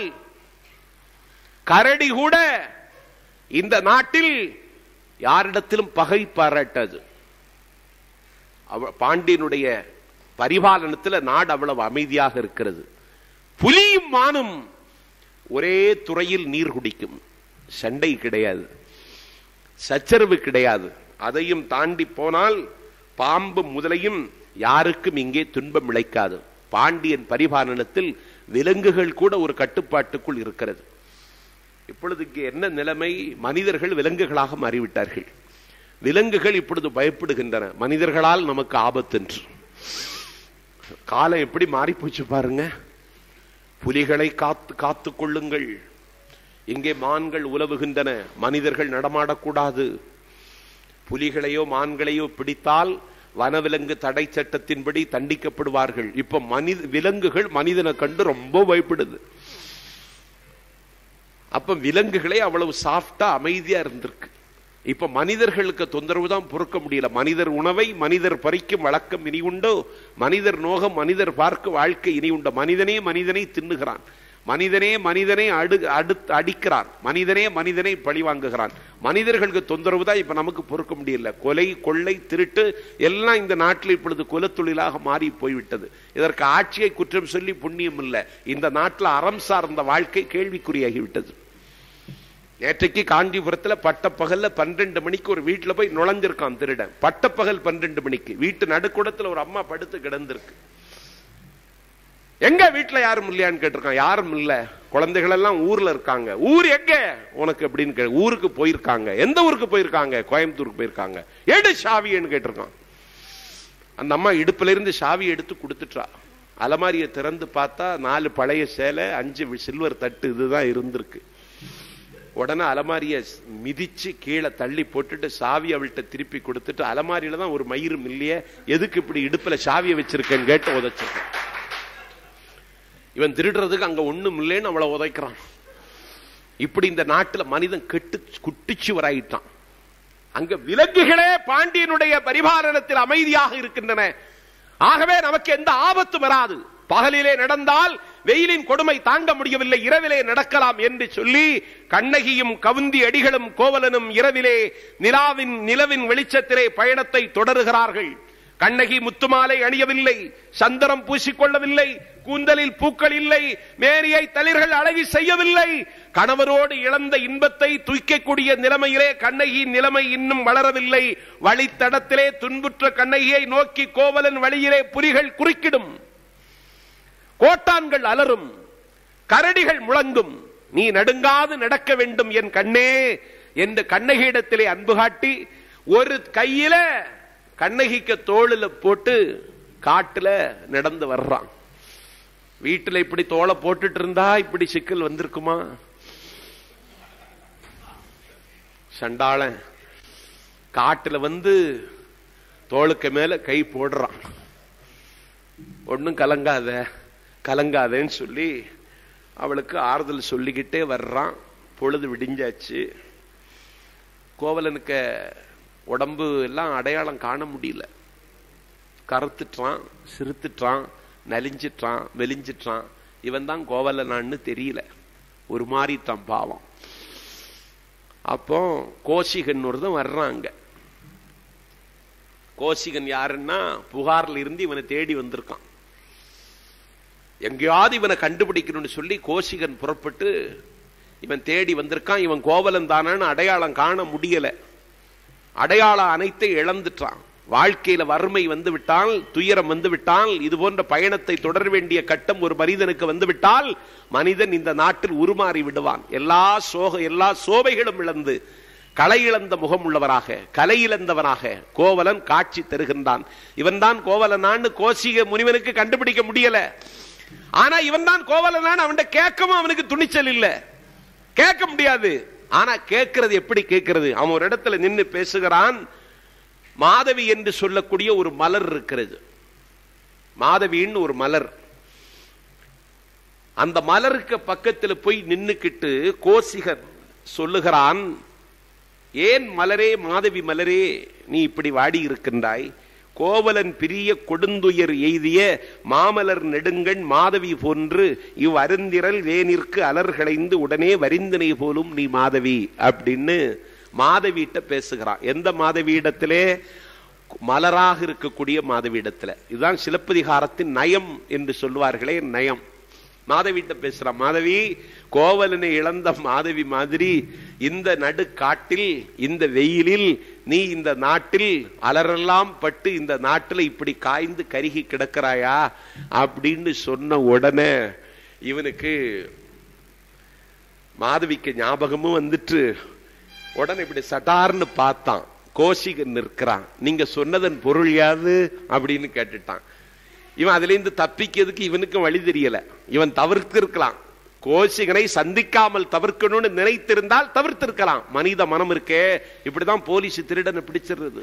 கரடி கூட இந்த நாட்டில் யாரிடத்திலும் பகை பாராட்டாது அவ- பாண்டியனுடைய பரிபாலனத்தில் நாடு அவ்வளவு அமைதியாக இருக்கிறது புலியும் மானும் ஒரே துறையில் நீர் குடிக்கும் சண்டை கிடையாது சச்சரவு கிடையாது அதையும் தாண்டி போனால் பாம்பு முதலையும் யாருக்கும் இங்கே துன்பம் இழைக்காது பாண்டியன் பரிபாலனத்தில் விலங்குகள் கூட ஒரு கட்டுப்பாட்டுக்குள் இருக்கிறது இப்பொழுது இங்கே என்ன நிலைமை மனிதர்கள் விலங்குகளாக மாறிவிட்டார்கள் விலங்குகள் இப்பொழுது பயப்படுகின்றன மனிதர்களால் நமக்கு ஆபத்து என்று காலம் எப்படி மாறி போச்சு பாருங்க புலிகளை காத்து காத்துக் கொள்ளுங்கள் இங்கே மான்கள் உலவுகின்றன மனிதர்கள் நடமாடக்கூடாது புலிகளையோ மான்களையோ பிடித்தால் வனவிலங்கு தடை சட்டத்தின்படி தண்டிக்கப்படுவார்கள் இப்ப மனித விலங்குகள் மனிதனை கண்டு ரொம்ப பயப்படுது அப்ப விலங்குகளே அவ்வளவு சாஃப்டா அமைதியா இருந்திருக்கு இப்ப மனிதர்களுக்கு தொந்தரவு தான் பொறுக்க முடியல மனிதர் உணவை மனிதர் பறிக்கும் வழக்கம் இனி உண்டோ மனிதர் நோகம் மனிதர் பார்க்க வாழ்க்கை இனி உண்டோ மனிதனே மனிதனை தின்னுகிறான் மனிதனே மனிதனை அடு அடுத்து அடிக்கிறான் மனிதனே மனிதனை பழி வாங்குகிறான் மனிதர்களுக்கு தொந்தரவு தான் இப்ப நமக்கு பொறுக்க முடியல கொலை கொள்ளை திருட்டு எல்லாம் இந்த நாட்டில் இப்பொழுது குலத்தொழிலாக மாறி போய்விட்டது இதற்கு ஆட்சியை குற்றம் சொல்லி புண்ணியம் இல்லை இந்த நாட்டில் அறம் சார்ந்த வாழ்க்கை கேள்விக்குறியாகிவிட்டது நேற்றைக்கு காஞ்சிபுரத்துல பட்டப்பகல்ல பன்னிரண்டு மணிக்கு ஒரு வீட்டுல போய் நுழைஞ்சிருக்கான் திருடன் பட்டப்பகல் பன்னிரண்டு மணிக்கு வீட்டு நடுக்கூடத்துல ஒரு அம்மா படுத்து கிடந்திருக்கு எங்க வீட்டுல யாரும் இல்லையான்னு கேட்டிருக்கான் யாரும் இல்ல குழந்தைகள் எல்லாம் ஊர்ல இருக்காங்க ஊர் எங்க உனக்கு அப்படின்னு கே ஊருக்கு போயிருக்காங்க எந்த ஊருக்கு போயிருக்காங்க கோயம்புத்தூருக்கு போயிருக்காங்க எடு சாவின்னு கேட்டிருக்கான் அந்த அம்மா இடுப்புல இருந்து சாவி எடுத்து கொடுத்துட்டா அலமாரியை திறந்து பார்த்தா நாலு பழைய சேலை அஞ்சு சில்வர் தட்டு இதுதான் இருந்திருக்கு உடனே அலமாரிய மிதிச்சு கீழே தள்ளி போட்டுட்டு சாவி அவள்கிட்ட திருப்பி கொடுத்துட்டு அலமாரியில தான் ஒரு மயிரும் இல்லையே எதுக்கு இப்படி இடுப்புல சாவியை வச்சிருக்கேன்னு கேட்டு உதைச்சிருக்கேன் இவன் திருடுறதுக்கு அங்க ஒண்ணும் இல்லைன்னு அவளை உதைக்கிறான் இப்படி இந்த நாட்டுல மனிதன் கெட்டு குட்டிச்சுவராயிட்டான் அங்க விலங்குகளே பாண்டியனுடைய பரிபாலனத்தில் அமைதியாக இருக்கின்றன ஆகவே நமக்கு எந்த ஆபத்து வராது பகலிலே நடந்தால் வெயிலின் கொடுமை தாங்க முடியவில்லை இரவிலே நடக்கலாம் என்று சொல்லி கண்ணகியும் கவுந்தி அடிகளும் கோவலனும் இரவிலே நிலாவின் நிலவின் வெளிச்சத்திலே பயணத்தை தொடருகிறார்கள் கண்ணகி முத்துமாலை அணியவில்லை சந்தனம் பூசிக்கொள்ளவில்லை கூந்தலில் பூக்கள் இல்லை மேரியை தளிர்கள் அழகி செய்யவில்லை கணவரோடு இழந்த இன்பத்தை தூய்க்கக்கூடிய நிலைமையிலே கண்ணகியின் நிலைமை இன்னும் வளரவில்லை வழித்தடத்திலே துன்புற்ற கண்ணகியை நோக்கி கோவலன் வழியிலே புரிகள் குறுக்கிடும் கோட்டான்கள் அலரும் கரடிகள் முழங்கும் நீ நடுங்காது நடக்க வேண்டும் என் கண்ணே என்று கண்ணகியிடத்திலே அன்பு காட்டி ஒரு கையில கண்ணகிக்கு தோளில போட்டு காட்டுல நடந்து வர்றான் வீட்டுல இப்படி தோலை போட்டுட்டு இருந்தா இப்படி சிக்கல் வந்திருக்குமா சண்டாளன் காட்டுல வந்து தோளுக்கு மேல கை போடுறான் ஒன்னும் கலங்காத கலங்காதேன்னு சொல்லி அவளுக்கு ஆறுதல் சொல்லிக்கிட்டே வர்றான் பொழுது விடிஞ்சாச்சு கோவலனுக்கு உடம்பு எல்லாம் அடையாளம் காண முடியல கருத்துட்டான் சிறுத்துட்டான் நலிஞ்சிட்டான் மெலிஞ்சிட்டான் இவன் தான் கோவலனான்னு தெரியல ஒரு மாறிட்டான் பாவம் அப்போ கோசிகன் ஒருத்தன் வர்றாங்க கோசிகன் யாருன்னா புகார்ல இருந்து இவனை தேடி வந்திருக்கான் எங்கேயாவது இவனை கண்டுபிடிக்கணும்னு சொல்லி கோசிகன் புறப்பட்டு இவன் தேடி வந்திருக்கான் இவன் கோவலன் தானான்னு அடையாளம் காண முடியல அடையாளம் அனைத்தை இழந்துட்டான் வாழ்க்கையில வறுமை வந்து விட்டால் துயரம் வந்து விட்டால் இது போன்ற பயணத்தை தொடர வேண்டிய கட்டம் ஒரு மனிதனுக்கு வந்து விட்டால் மனிதன் இந்த நாட்டில் உருமாறி விடுவான் எல்லா சோக எல்லா சோவைகளும் இழந்து களை இழந்த முகம் உள்ளவராக கலை இழந்தவனாக கோவலன் காட்சி தருகின்றான் இவன் தான் கோவலனான்னு கோசிக முனிவனுக்கு கண்டுபிடிக்க முடியல ஆனா இவன் தான் கோவலனான் அவன்கிட்ட கேட்கவும் அவனுக்கு துணிச்சல் இல்ல கேட்க முடியாது ஆனா கேட்கிறது எப்படி கேட்கிறது அவன் ஒரு இடத்துல நின்னு பேசுகிறான் மாதவி என்று சொல்லக்கூடிய ஒரு மலர் இருக்கிறது மாதவின்னு ஒரு மலர் அந்த மலருக்கு பக்கத்தில் போய் நின்னுக்கிட்டு கோசிகர் சொல்லுகிறான் ஏன் மலரே மாதவி மலரே நீ இப்படி வாடி இருக்கின்றாய் கோவலன் பிரிய கொடுந்துயர் எய்திய மாமலர் நெடுங்கண் மாதவி போன்று இவ் அருந்திரல் வேனிற்கு அலர்களைந்து உடனே வரிந்தனை போலும் நீ மாதவி அப்படின்னு மாதவியிட்ட பேசுகிறான் எந்த மாதவியிடத்திலே மலராக இருக்கக்கூடிய மாதவியிடத்துல இதுதான் சிலப்பதிகாரத்தின் நயம் என்று சொல்லுவார்களே நயம் மாதவிட்ட பேசுறான் மாதவி கோவலனை இழந்த மாதவி மாதிரி இந்த நடுக்காட்டில் இந்த வெயிலில் நீ இந்த நாட்டில் அலரெல்லாம் பட்டு இந்த நாட்டில் இப்படி காய்ந்து கருகி கிடக்கிறாயா அப்படின்னு சொன்ன உடனே இவனுக்கு மாதவிக்கு ஞாபகமும் வந்துட்டு உடனே இப்படி சட்டார்னு பார்த்தான் கோஷிகன் நிற்கிறான் நீங்க சொன்னதன் பொருள் யாது அப்படின்னு கேட்டுட்டான் இவன் அதுல இருந்து தப்பிக்கிறதுக்கு இவனுக்கும் வழி தெரியல இவன் தவிர்த்து இருக்கலாம் கோஷிகனை சந்திக்காமல் தவிர்க்கணும்னு நினைத்திருந்தால் தவிர்த்திருக்கலாம் மனித மனம் இருக்கே இப்படிதான் போலீஸ் திருடனை பிடிச்சிருது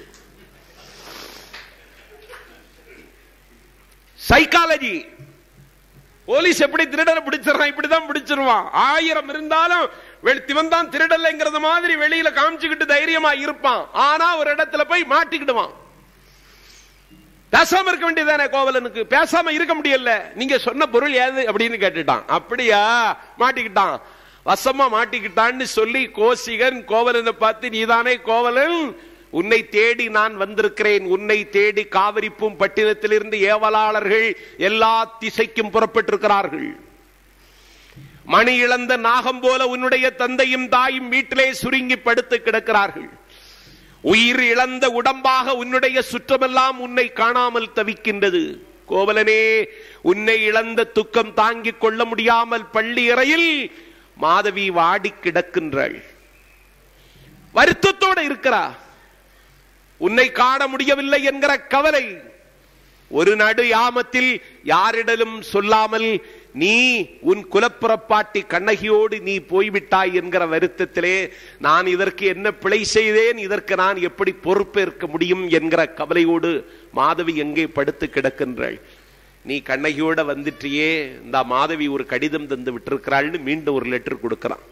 சைக்காலஜி போலீஸ் எப்படி திருடனை பிடிச்சிடறான் இப்படிதான் பிடிச்சிருவான் ஆயிரம் இருந்தாலும் இவன் தான் திருடலைங்கிறது மாதிரி வெளியில காமிச்சுக்கிட்டு தைரியமா இருப்பான் ஆனா ஒரு இடத்துல போய் மாட்டிக்கிடுவான் பேசாம இருக்க வேண்டியதானே கோவலனுக்கு பேசாம இருக்க முடியல நீங்க சொன்ன பொருள் ஏது அப்படின்னு கேட்டுட்டான் அப்படியா மாட்டிக்கிட்டான் வசமா மாட்டிக்கிட்டான்னு சொல்லி கோசிகன் கோவலனை பார்த்து நீதானே கோவலன் உன்னை தேடி நான் வந்திருக்கிறேன் உன்னை தேடி காவிரிப்பும் பட்டினத்திலிருந்து ஏவலாளர்கள் எல்லா திசைக்கும் புறப்பட்டிருக்கிறார்கள் மணி இழந்த நாகம் போல உன்னுடைய தந்தையும் தாயும் வீட்டிலே சுருங்கி படுத்து கிடக்கிறார்கள் உயிர் இழந்த உடம்பாக உன்னுடைய சுற்றமெல்லாம் உன்னை காணாமல் தவிக்கின்றது கோவலனே உன்னை இழந்த துக்கம் தாங்கிக் கொள்ள முடியாமல் பள்ளி அறையில் மாதவி வாடி கிடக்கின்றாள் வருத்தத்தோட இருக்கிறா உன்னை காண முடியவில்லை என்கிற கவலை ஒரு நடு யாமத்தில் யாரிடலும் சொல்லாமல் நீ உன் குலப்புறப்பாட்டி கண்ணகியோடு நீ போய்விட்டாய் என்கிற வருத்தத்திலே நான் இதற்கு என்ன பிழை செய்தேன் இதற்கு நான் எப்படி பொறுப்பேற்க முடியும் என்கிற கவலையோடு மாதவி எங்கே படுத்து கிடக்கின்றாள் நீ கண்ணகியோட வந்துட்டியே இந்த மாதவி ஒரு கடிதம் தந்து விட்டிருக்கிறாள்னு மீண்டும் ஒரு லெட்டர் கொடுக்கிறான்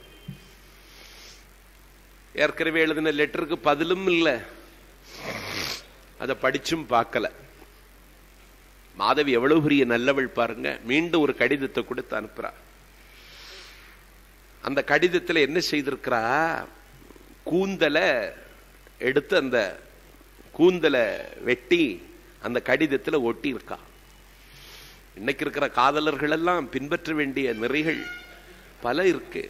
ஏற்கனவே எழுதின லெட்டருக்கு பதிலும் இல்லை அதை படிச்சும் பார்க்கல மாதவி எவ்வளவு பெரிய நல்லவள் பாருங்க மீண்டும் ஒரு கடிதத்தை கொடுத்து அனுப்புறா அந்த கடிதத்தில் என்ன செய்திருக்கிறா கூந்தலை எடுத்து அந்த கூந்தலை வெட்டி அந்த கடிதத்தில் ஒட்டி இருக்கா இன்னைக்கு இருக்கிற காதலர்கள் எல்லாம் பின்பற்ற வேண்டிய நிறைகள் பல இருக்கு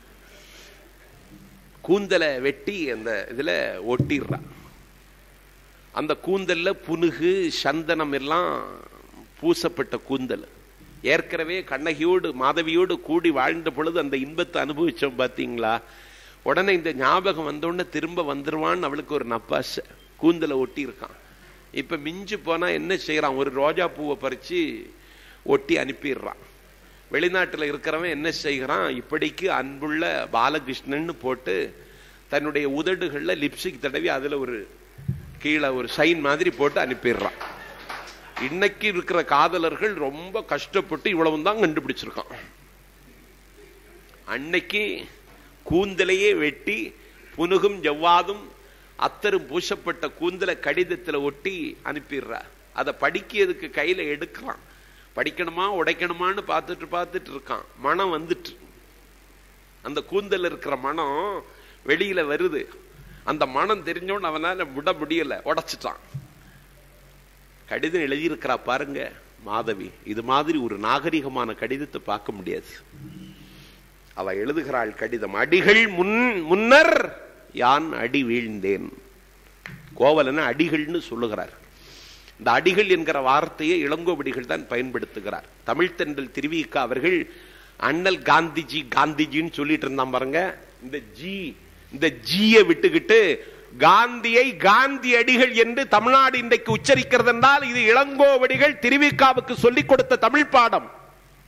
கூந்தலை வெட்டி அந்த இதுல ஒட்டிடுறா அந்த கூந்தல்ல புனுகு சந்தனம் எல்லாம் பூசப்பட்ட கூந்தல் ஏற்கனவே கண்ணகியோடு மாதவியோடு கூடி வாழ்ந்த பொழுது அந்த இன்பத்தை அனுபவிச்சோம் பார்த்தீங்களா உடனே இந்த ஞாபகம் வந்தோடனே திரும்ப வந்துருவான்னு அவளுக்கு ஒரு நப்பாசை கூந்தலை ஒட்டி இருக்கான் இப்ப மிஞ்சு போனா என்ன செய்யறான் ஒரு ரோஜா பூவை பறிச்சு ஒட்டி அனுப்பிடுறான் வெளிநாட்டில் இருக்கிறவன் என்ன செய்கிறான் இப்படிக்கு அன்புள்ள பாலகிருஷ்ணன் போட்டு தன்னுடைய உதடுகள்ல லிப்ஸ்டிக் தடவி அதுல ஒரு கீழே ஒரு சைன் மாதிரி போட்டு அனுப்பிடுறான் இன்னைக்கு இருக்கிற காதலர்கள் ரொம்ப கஷ்டப்பட்டு இவ்வளவு தான் கண்டுபிடிச்சிருக்கான் அன்னைக்கு கூந்தலையே வெட்டி புனுகும் ஜவ்வாதும் அத்தரும் பூசப்பட்ட கூந்தலை கடிதத்தில் ஒட்டி அனுப்பிடுறா அதை படிக்கிறதுக்கு கையில எடுக்கிறான் படிக்கணுமா உடைக்கணுமான்னு பார்த்துட்டு பார்த்துட்டு இருக்கான் மனம் வந்துட்டு அந்த கூந்தல் இருக்கிற மனம் வெளியில வருது அந்த மனம் தெரிஞ்சோன்னு அவனால விட முடியல உடைச்சிட்டான் கடிதம் எழுதியிருக்கிறா பாருங்க மாதவி இது மாதிரி ஒரு நாகரிகமான கடிதத்தை பார்க்க முடியாது அவ எழுதுகிறாள் கடிதம் அடிகள் முன் முன்னர் யான் அடி வீழ்ந்தேன் கோவலன அடிகள்னு சொல்லுகிறார் இந்த அடிகள் என்கிற வார்த்தையை இளங்கோவடிகள் தான் பயன்படுத்துகிறார் தமிழ்த்தென்றல் திருவிக்க அவர்கள் அண்ணல் காந்திஜி காந்திஜின்னு சொல்லிட்டு இருந்தான் பாருங்க இந்த ஜி இந்த ஜியை விட்டுக்கிட்டு காந்தியை காந்தி அடிகள் என்று தமிழ்நாடு இன்றைக்கு உச்சரிக்கிறது என்றால் இது இளங்கோவடிகள் திருவிக்காவுக்கு சொல்லிக் கொடுத்த தமிழ் பாடம்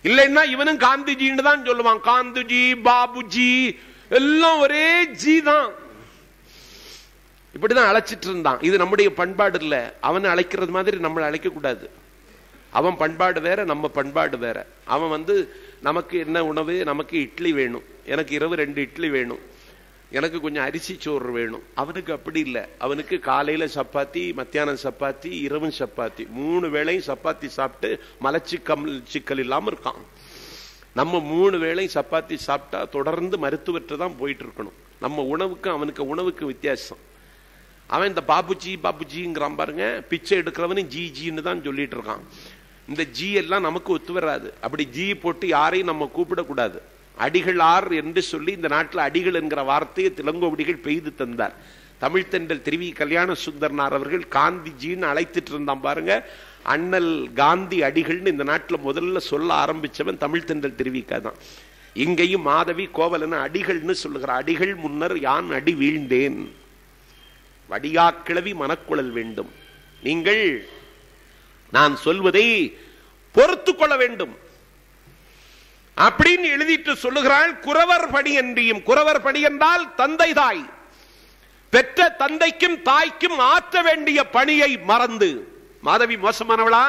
இல்லைன்னா இவனும் காந்திஜின்னு தான் சொல்லுவான் காந்துஜி பாபுஜி எல்லாம் ஒரே ஜி தான் இப்படிதான் அழைச்சிட்டு இருந்தான் இது நம்முடைய பண்பாடு இல்ல அவனை அழைக்கிறது மாதிரி நம்மளை அழைக்க கூடாது அவன் பண்பாடு வேற நம்ம பண்பாடு வேற அவன் வந்து நமக்கு என்ன உணவு நமக்கு இட்லி வேணும் எனக்கு இரவு ரெண்டு இட்லி வேணும் எனக்கு கொஞ்சம் அரிசி சோறு வேணும் அவனுக்கு அப்படி இல்லை அவனுக்கு காலையில சப்பாத்தி மத்தியானம் சப்பாத்தி இரவும் சப்பாத்தி மூணு வேளையும் சப்பாத்தி சாப்பிட்டு மலச்சிக்கம் சிக்கல் இல்லாம இருக்கான் நம்ம மூணு வேளையும் சப்பாத்தி சாப்பிட்டா தொடர்ந்து மருத்துவர்கிட்ட தான் போயிட்டு இருக்கணும் நம்ம உணவுக்கு அவனுக்கு உணவுக்கு வித்தியாசம் அவன் இந்த பாபுஜி பாபுஜிங்கிறான் பாருங்க பிச்சை எடுக்கிறவனும் ஜி ஜின்னு தான் சொல்லிட்டு இருக்கான் இந்த ஜி எல்லாம் நமக்கு ஒத்து வராது அப்படி ஜி போட்டு யாரையும் நம்ம கூப்பிடக்கூடாது அடிகள் ஆர் என்று சொல்லி இந்த நாட்டில் அடிகள் என்கிற வார்த்தையை திலங்கோவடிகள் பெய்து தந்தார் தமிழ் தென்றல் திருவி கல்யாண சுந்தரனார் அவர்கள் காந்திஜின்னு அழைத்துட்டு இருந்தான் பாருங்க அண்ணல் காந்தி அடிகள்னு இந்த நாட்டில் முதல்ல சொல்ல ஆரம்பிச்சவன் தமிழ் தென்றல் திருவிக்கா தான் இங்கேயும் மாதவி கோவலன் அடிகள்னு சொல்லுகிற அடிகள் முன்னர் யான் அடி வீழ்ந்தேன் வடியாக்கிழவி மனக்குழல் வேண்டும் நீங்கள் நான் சொல்வதை பொறுத்து கொள்ள வேண்டும் அப்படின்னு எழுதிட்டு சொல்லுகிறாள் குறவர் படி என்றியும் குறவர் படி என்றால் தந்தை தாய் பெற்ற தந்தைக்கும் தாய்க்கும் ஆற்ற வேண்டிய பணியை மறந்து மாதவி மோசமானவளா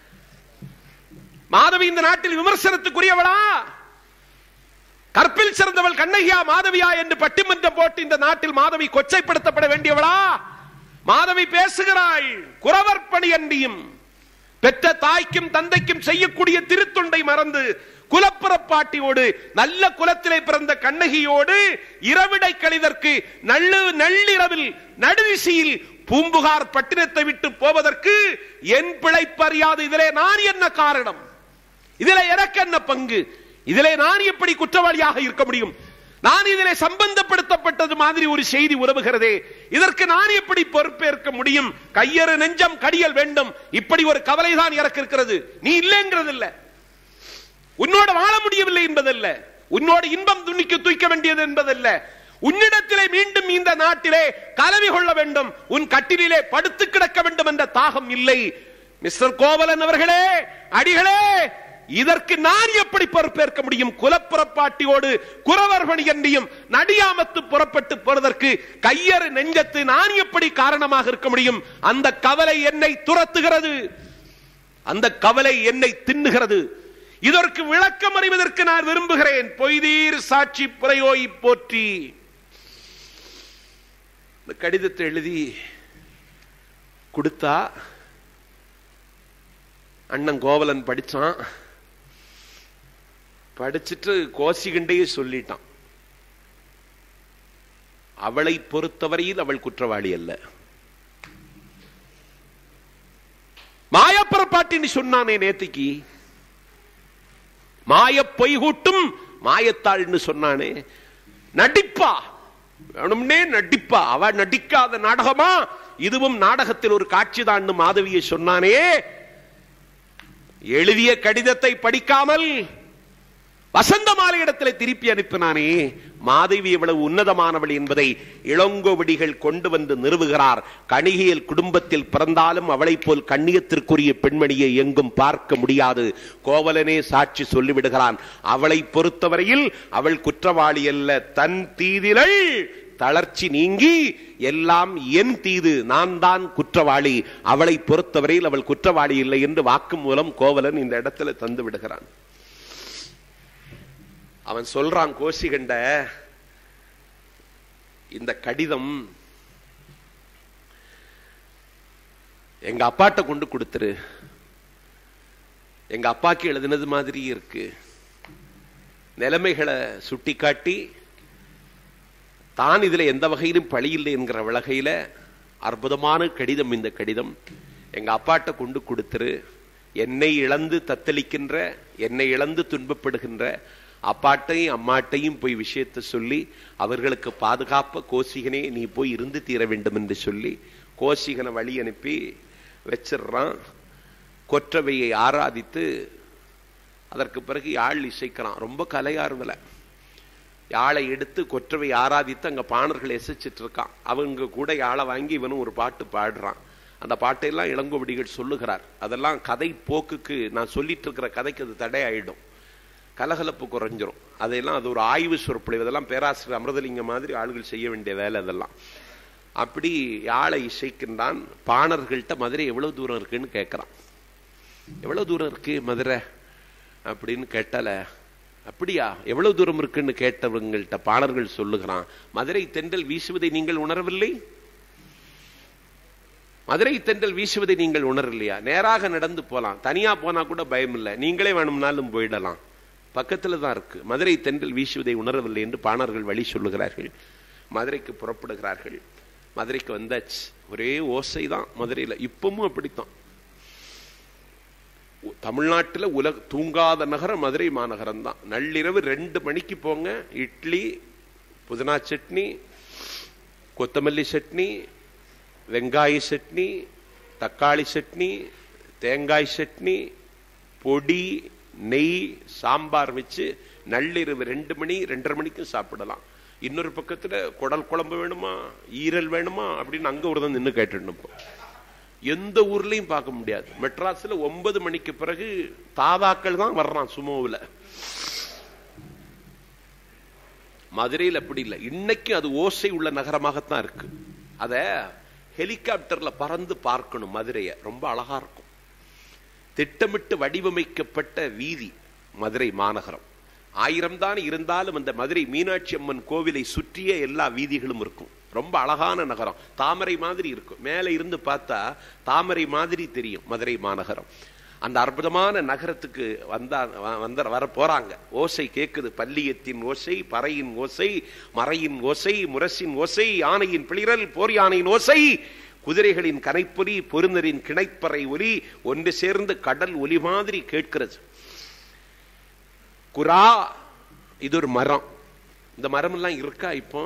மாதவி இந்த நாட்டில் விமர்சனத்துக்குரியவளா கற்பில் சிறந்தவள் கண்ணகியா மாதவியா என்று பட்டிமன்றம் போட்டு இந்த நாட்டில் மாதவி கொச்சைப்படுத்தப்பட வேண்டியவளா மாதவி பேசுகிறாள் குறவர் பணி அன்றியும் பெற்ற தாய்க்கும் தந்தைக்கும் செய்யக்கூடிய திருத்தொண்டை மறந்து குலப்புறப்பாட்டியோடு நல்ல குலத்திலே பிறந்த கண்ணகியோடு இரவிடை கழிதற்கு நல்லு நள்ளிரவில் நடுவிசையில் பூம்புகார் பட்டினத்தை விட்டு போவதற்கு என் பிழைப்பறியாது இதிலே நான் என்ன காரணம் இதிலே எனக்கு என்ன பங்கு இதிலே நான் எப்படி குற்றவாளியாக இருக்க முடியும் நான் இதிலே சம்பந்தப்படுத்தப்பட்டது மாதிரி ஒரு செய்தி உறவுகிறதே இதற்கு நான் எப்படி பொறுப்பேற்க முடியும் கையறு நெஞ்சம் கடியல் வேண்டும் இப்படி ஒரு கவலை தான் எனக்கு இருக்கிறது நீ இல்லைங்கிறது இல்ல உன்னோட வாழ முடியவில்லை என்பதல்ல உன்னோட இன்பம் துணிக்க தூய்க்க வேண்டியது என்பதல்ல உன்னிடத்திலே மீண்டும் இந்த நாட்டிலே கலவி கொள்ள வேண்டும் உன் கட்டிலே படுத்து கிடக்க வேண்டும் என்ற தாகம் இல்லை மிஸ்டர் கோவலன் அவர்களே அடிகளே இதற்கு நான் எப்படி பொறுப்பேற்க முடியும் குலப்புறப்பாட்டியோடு குறவர் பணி என்றியும் நடியாமத்து புறப்பட்டு போறதற்கு கையறு நெஞ்சத்து நான் எப்படி காரணமாக இருக்க முடியும் அந்த கவலை என்னை துரத்துகிறது அந்த கவலை என்னை தின்னுகிறது இதற்கு விளக்கம் அறிவதற்கு நான் விரும்புகிறேன் பொய்தீர் சாட்சி புறையோய் போற்றி இந்த கடிதத்தை எழுதி கொடுத்தா அண்ணன் கோவலன் படிச்சான் படிச்சுட்டு கோசிகண்டையே சொல்லிட்டான் அவளை பொறுத்தவரையில் அவள் குற்றவாளி அல்ல மாயப்புறப்பாட்டின்னு சொன்னானே நேத்திக்கு மாய பொய்கூட்டும் மாயத்தாள்னு சொன்னானே நடிப்பா வேணும்னே நடிப்பா அவ நடிக்காத நாடகமா இதுவும் நாடகத்தில் ஒரு காட்சி தான் மாதவியை சொன்னானே எழுதிய கடிதத்தை படிக்காமல் வசந்த மாலையிடத்தில் திருப்பி அனுப்பினானே மாதவி இவ்வளவு உன்னதமானவள் என்பதை இளங்கோவடிகள் கொண்டு வந்து நிறுவுகிறார் கணிகையில் குடும்பத்தில் பிறந்தாலும் அவளைப் போல் கண்ணியத்திற்குரிய பெண்மணியை எங்கும் பார்க்க முடியாது கோவலனே சாட்சி சொல்லிவிடுகிறான் அவளை பொறுத்தவரையில் அவள் குற்றவாளி அல்ல தன் தீதிலள் தளர்ச்சி நீங்கி எல்லாம் என் தீது நான் தான் குற்றவாளி அவளை பொறுத்தவரையில் அவள் குற்றவாளி இல்லை என்று வாக்கு மூலம் கோவலன் இந்த இடத்துல தந்து விடுகிறான் அவன் சொல்றான் கோசிகண்ட இந்த கடிதம் எங்க அப்பாட்ட கொண்டு கொடுத்துரு எங்க அப்பாக்கு எழுதினது மாதிரி இருக்கு நிலைமைகளை சுட்டிக்காட்டி தான் இதுல எந்த வகையிலும் பழி இல்லை என்கிற வழகையில அற்புதமான கடிதம் இந்த கடிதம் எங்க அப்பாட்ட கொண்டு கொடுத்துரு என்னை இழந்து தத்தளிக்கின்ற என்னை இழந்து துன்பப்படுகின்ற அப்பாட்டையும் அம்மாட்டையும் போய் விஷயத்தை சொல்லி அவர்களுக்கு பாதுகாப்ப கோசிகனே நீ போய் இருந்து தீர வேண்டும் என்று சொல்லி கோசிகனை வழி அனுப்பி வச்சிடுறான் கொற்றவையை ஆராதித்து அதற்கு பிறகு யாழ் இசைக்கிறான் ரொம்ப கலையார்வல யாழை எடுத்து கொற்றவை ஆராதித்து அங்க பாணர்கள் எசிச்சிட்டு இருக்கான் அவங்க கூட யாழை வாங்கி இவனும் ஒரு பாட்டு பாடுறான் அந்த பாட்டையெல்லாம் இளங்கோவடிகள் சொல்லுகிறார் அதெல்லாம் கதை போக்குக்கு நான் சொல்லிட்டு இருக்கிற கதைக்கு அது தடை ஆயிடும் கலகலப்பு குறைஞ்சிரும் அதையெல்லாம் அது ஒரு ஆய்வு சொற்பொழிவு இதெல்லாம் பேராசிரியர் அமிர்தலிங்க மாதிரி ஆளுகள் செய்ய வேண்டிய வேலை அதெல்லாம் அப்படி யாழை இசைக்கின்றான் பாணர்கள்ட்ட மதுரை எவ்வளவு தூரம் இருக்குன்னு கேட்கிறான் எவ்வளவு தூரம் இருக்கு மதுரை அப்படின்னு கேட்டால அப்படியா எவ்வளவு தூரம் இருக்குன்னு கேட்டவங்கள்ட்ட பாணர்கள் சொல்லுகிறான் மதுரை தென்றல் வீசுவதை நீங்கள் உணரவில்லை மதுரை தென்றல் வீசுவதை நீங்கள் உணரலையா நேராக நடந்து போலாம் தனியா போனா கூட பயம் இல்லை நீங்களே வேணும்னாலும் போயிடலாம் பக்கத்துல தான் இருக்கு மதுரை தென்றல் வீசுவதை உணரவில்லை என்று பாணர்கள் வழி சொல்லுகிறார்கள் மதுரைக்கு புறப்படுகிறார்கள் மதுரைக்கு வந்தாச்சு ஒரே ஓசை தான் மதுரையில இப்பவும் அப்படித்தான் தமிழ்நாட்டில் உலக தூங்காத நகரம் மதுரை மாநகரம் தான் நள்ளிரவு ரெண்டு மணிக்கு போங்க இட்லி புதினா சட்னி கொத்தமல்லி சட்னி வெங்காய சட்னி தக்காளி சட்னி தேங்காய் சட்னி பொடி நெய் சாம்பார் வச்சு நள்ளிரவு ரெண்டு மணி ரெண்டரை மணிக்கும் சாப்பிடலாம் இன்னொரு பக்கத்துல குடல் குழம்பு வேணுமா ஈரல் வேணுமா அப்படின்னு அங்க ஒரு தான் நின்று கேட்டு எந்த ஊர்லயும் பார்க்க முடியாது மெட்ராஸ்ல ஒன்பது மணிக்கு பிறகு தாதாக்கள் தான் வர்றான் சுமோவில் மதுரையில் அப்படி இல்லை இன்னைக்கு அது ஓசை உள்ள நகரமாகத்தான் இருக்கு அத ஹெலிகாப்டர்ல பறந்து பார்க்கணும் மதுரையை ரொம்ப அழகா இருக்கும் திட்டமிட்டு வடிவமைக்கப்பட்ட வீதி மதுரை மாநகரம் ஆயிரம் தான் இருந்தாலும் அந்த மதுரை மீனாட்சி அம்மன் கோவிலை சுற்றிய எல்லா வீதிகளும் இருக்கும் ரொம்ப அழகான நகரம் தாமரை மாதிரி இருக்கும் மேலே இருந்து பார்த்தா தாமரை மாதிரி தெரியும் மதுரை மாநகரம் அந்த அற்புதமான நகரத்துக்கு வந்தா வந்த வர போறாங்க ஓசை கேக்குது பல்லியத்தின் ஓசை பறையின் ஓசை மறையின் ஓசை முரசின் ஓசை யானையின் பிளிரல் போர் யானையின் ஓசை குதிரைகளின் கனைப்பொலி பொருந்தரின் கிணைப்பறை ஒலி ஒன்று சேர்ந்து கடல் ஒலி மாதிரி கேட்கிறது குரா இது ஒரு மரம் இந்த மரம் எல்லாம் இருக்கா இப்போ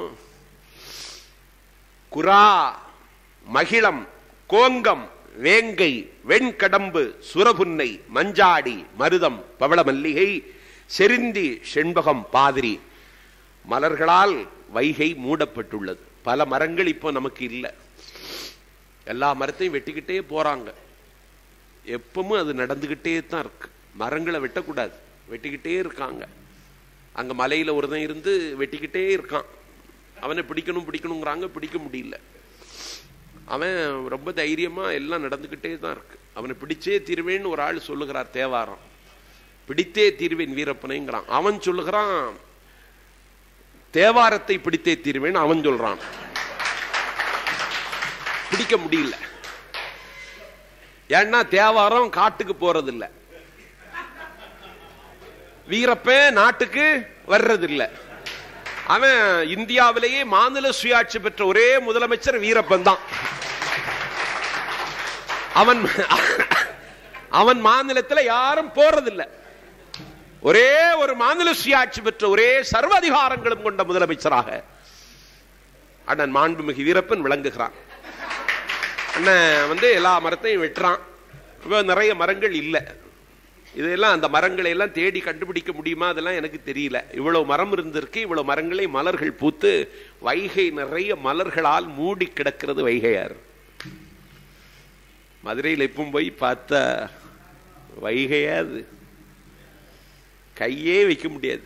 குரா மகிழம் கோங்கம் வேங்கை வெண்கடம்பு சுரபுன்னை மஞ்சாடி மருதம் பவள மல்லிகை செருந்தி செண்பகம் பாதிரி மலர்களால் வைகை மூடப்பட்டுள்ளது பல மரங்கள் இப்போ நமக்கு இல்லை எல்லா மரத்தையும் வெட்டிக்கிட்டே போறாங்க எப்பவும் அது நடந்துகிட்டே தான் இருக்கு மரங்களை வெட்டக்கூடாது வெட்டிக்கிட்டே இருக்காங்க அங்க மலையில ஒருத்தன் இருந்து வெட்டிக்கிட்டே இருக்கான் அவனை பிடிக்கணும் பிடிக்கணுங்கிறாங்க பிடிக்க முடியல அவன் ரொம்ப தைரியமா எல்லாம் நடந்துகிட்டே தான் இருக்கு அவனை பிடிச்சே தீர்வேன்னு ஒரு ஆள் சொல்லுகிறார் தேவாரம் பிடித்தே தீர்வேன் வீரப்பனைங்கிறான் அவன் சொல்லுகிறான் தேவாரத்தை பிடித்தே தீர்வேன் அவன் சொல்றான் பிடிக்க முடியல ஏன்னா தேவாரம் காட்டுக்கு போறதில்லை வீரப்ப நாட்டுக்கு வர்றதில்லை அவன் இந்தியாவிலேயே மாநில சுயாட்சி பெற்ற ஒரே முதலமைச்சர் வீரப்பன் தான் அவன் அவன் மாநிலத்தில் யாரும் போறதில்லை ஒரே ஒரு மாநில சுயாட்சி பெற்ற ஒரே சர்வ அதிகாரங்களும் கொண்ட முதலமைச்சராக அண்ணன் மாண்புமிகு வீரப்பன் விளங்குகிறான் அண்ணன் வந்து எல்லா மரத்தையும் வெட்டுறான் நிறைய மரங்கள் இல்லை இதெல்லாம் அந்த மரங்களை எல்லாம் தேடி கண்டுபிடிக்க முடியுமா அதெல்லாம் எனக்கு தெரியல இவ்வளவு மரம் இருந்திருக்கு இவ்வளவு மரங்களை மலர்கள் பூத்து வைகை நிறைய மலர்களால் மூடி கிடக்கிறது வைகையார் மதுரையில் எப்பவும் போய் பார்த்தா வைகையாது கையே வைக்க முடியாது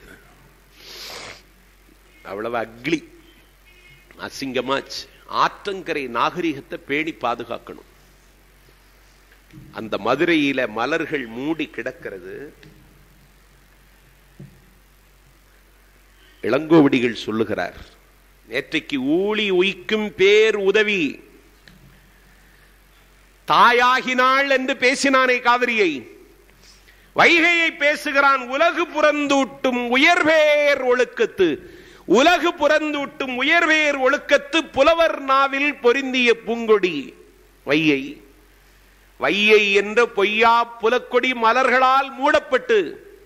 அவ்வளவு அக்லி அசிங்கமாச்சு ஆற்றங்கரை நாகரிகத்தை பேணி பாதுகாக்கணும் அந்த மதுரையில மலர்கள் மூடி கிடக்கிறது இளங்கோவடிகள் சொல்லுகிறார் நேற்றைக்கு ஊழி உயிக்கும் பேர் உதவி தாயாகினாள் என்று பேசினானே காவிரியை வைகையை பேசுகிறான் உலகு புறந்தூட்டும் உயர்வேர் ஒழுக்கத்து உலகு புறந்தூட்டும் உயர்வேர் ஒழுக்கத்து புலவர் நாவில் பொருந்திய பூங்கொடி வையை வையை என்ற பொய்யா புலக்கொடி மலர்களால் மூடப்பட்டு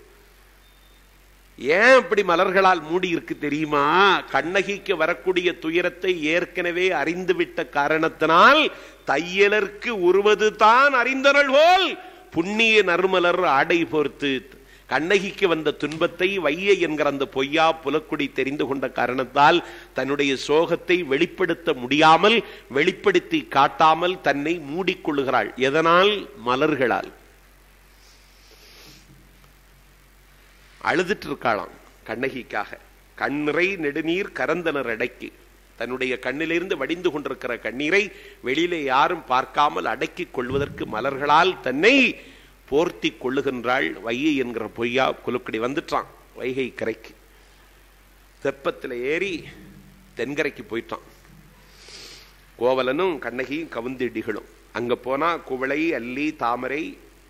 ஏன் இப்படி மலர்களால் மூடி இருக்கு தெரியுமா கண்ணகிக்கு வரக்கூடிய துயரத்தை ஏற்கனவே அறிந்துவிட்ட காரணத்தினால் தையலருக்கு உருவது தான் அறிந்தனள் போல் புண்ணிய நறுமலர் ஆடை போர்த்து கண்ணகிக்கு வந்த துன்பத்தை வைய என்கிற அந்த பொய்யா புலக்குடி தெரிந்து கொண்ட காரணத்தால் தன்னுடைய சோகத்தை வெளிப்படுத்த முடியாமல் வெளிப்படுத்தி காட்டாமல் தன்னை மூடிக்கொள்ளுகிறாள் எதனால் மலர்களால் அழுதுட்டு இருக்காளாம் கண்ணகிக்காக கண்ணிறை நெடுநீர் கரந்தனர் அடக்கி தன்னுடைய கண்ணிலிருந்து வடிந்து கொண்டிருக்கிற கண்ணீரை வெளியிலே யாரும் பார்க்காமல் அடக்கிக் கொள்வதற்கு மலர்களால் தன்னை போர்த்தி கொள்ளுகின்றாள் வையை என்கிற பொய்யா குலுக்கடி வந்துட்டான் வைகை கரைக்கு தெப்பத்தில் ஏறி தென்கரைக்கு போயிட்டான் கோவலனும் கண்ணகியும் கவுந்திடிகளும் அங்க போனா குவளை அல்லி தாமரை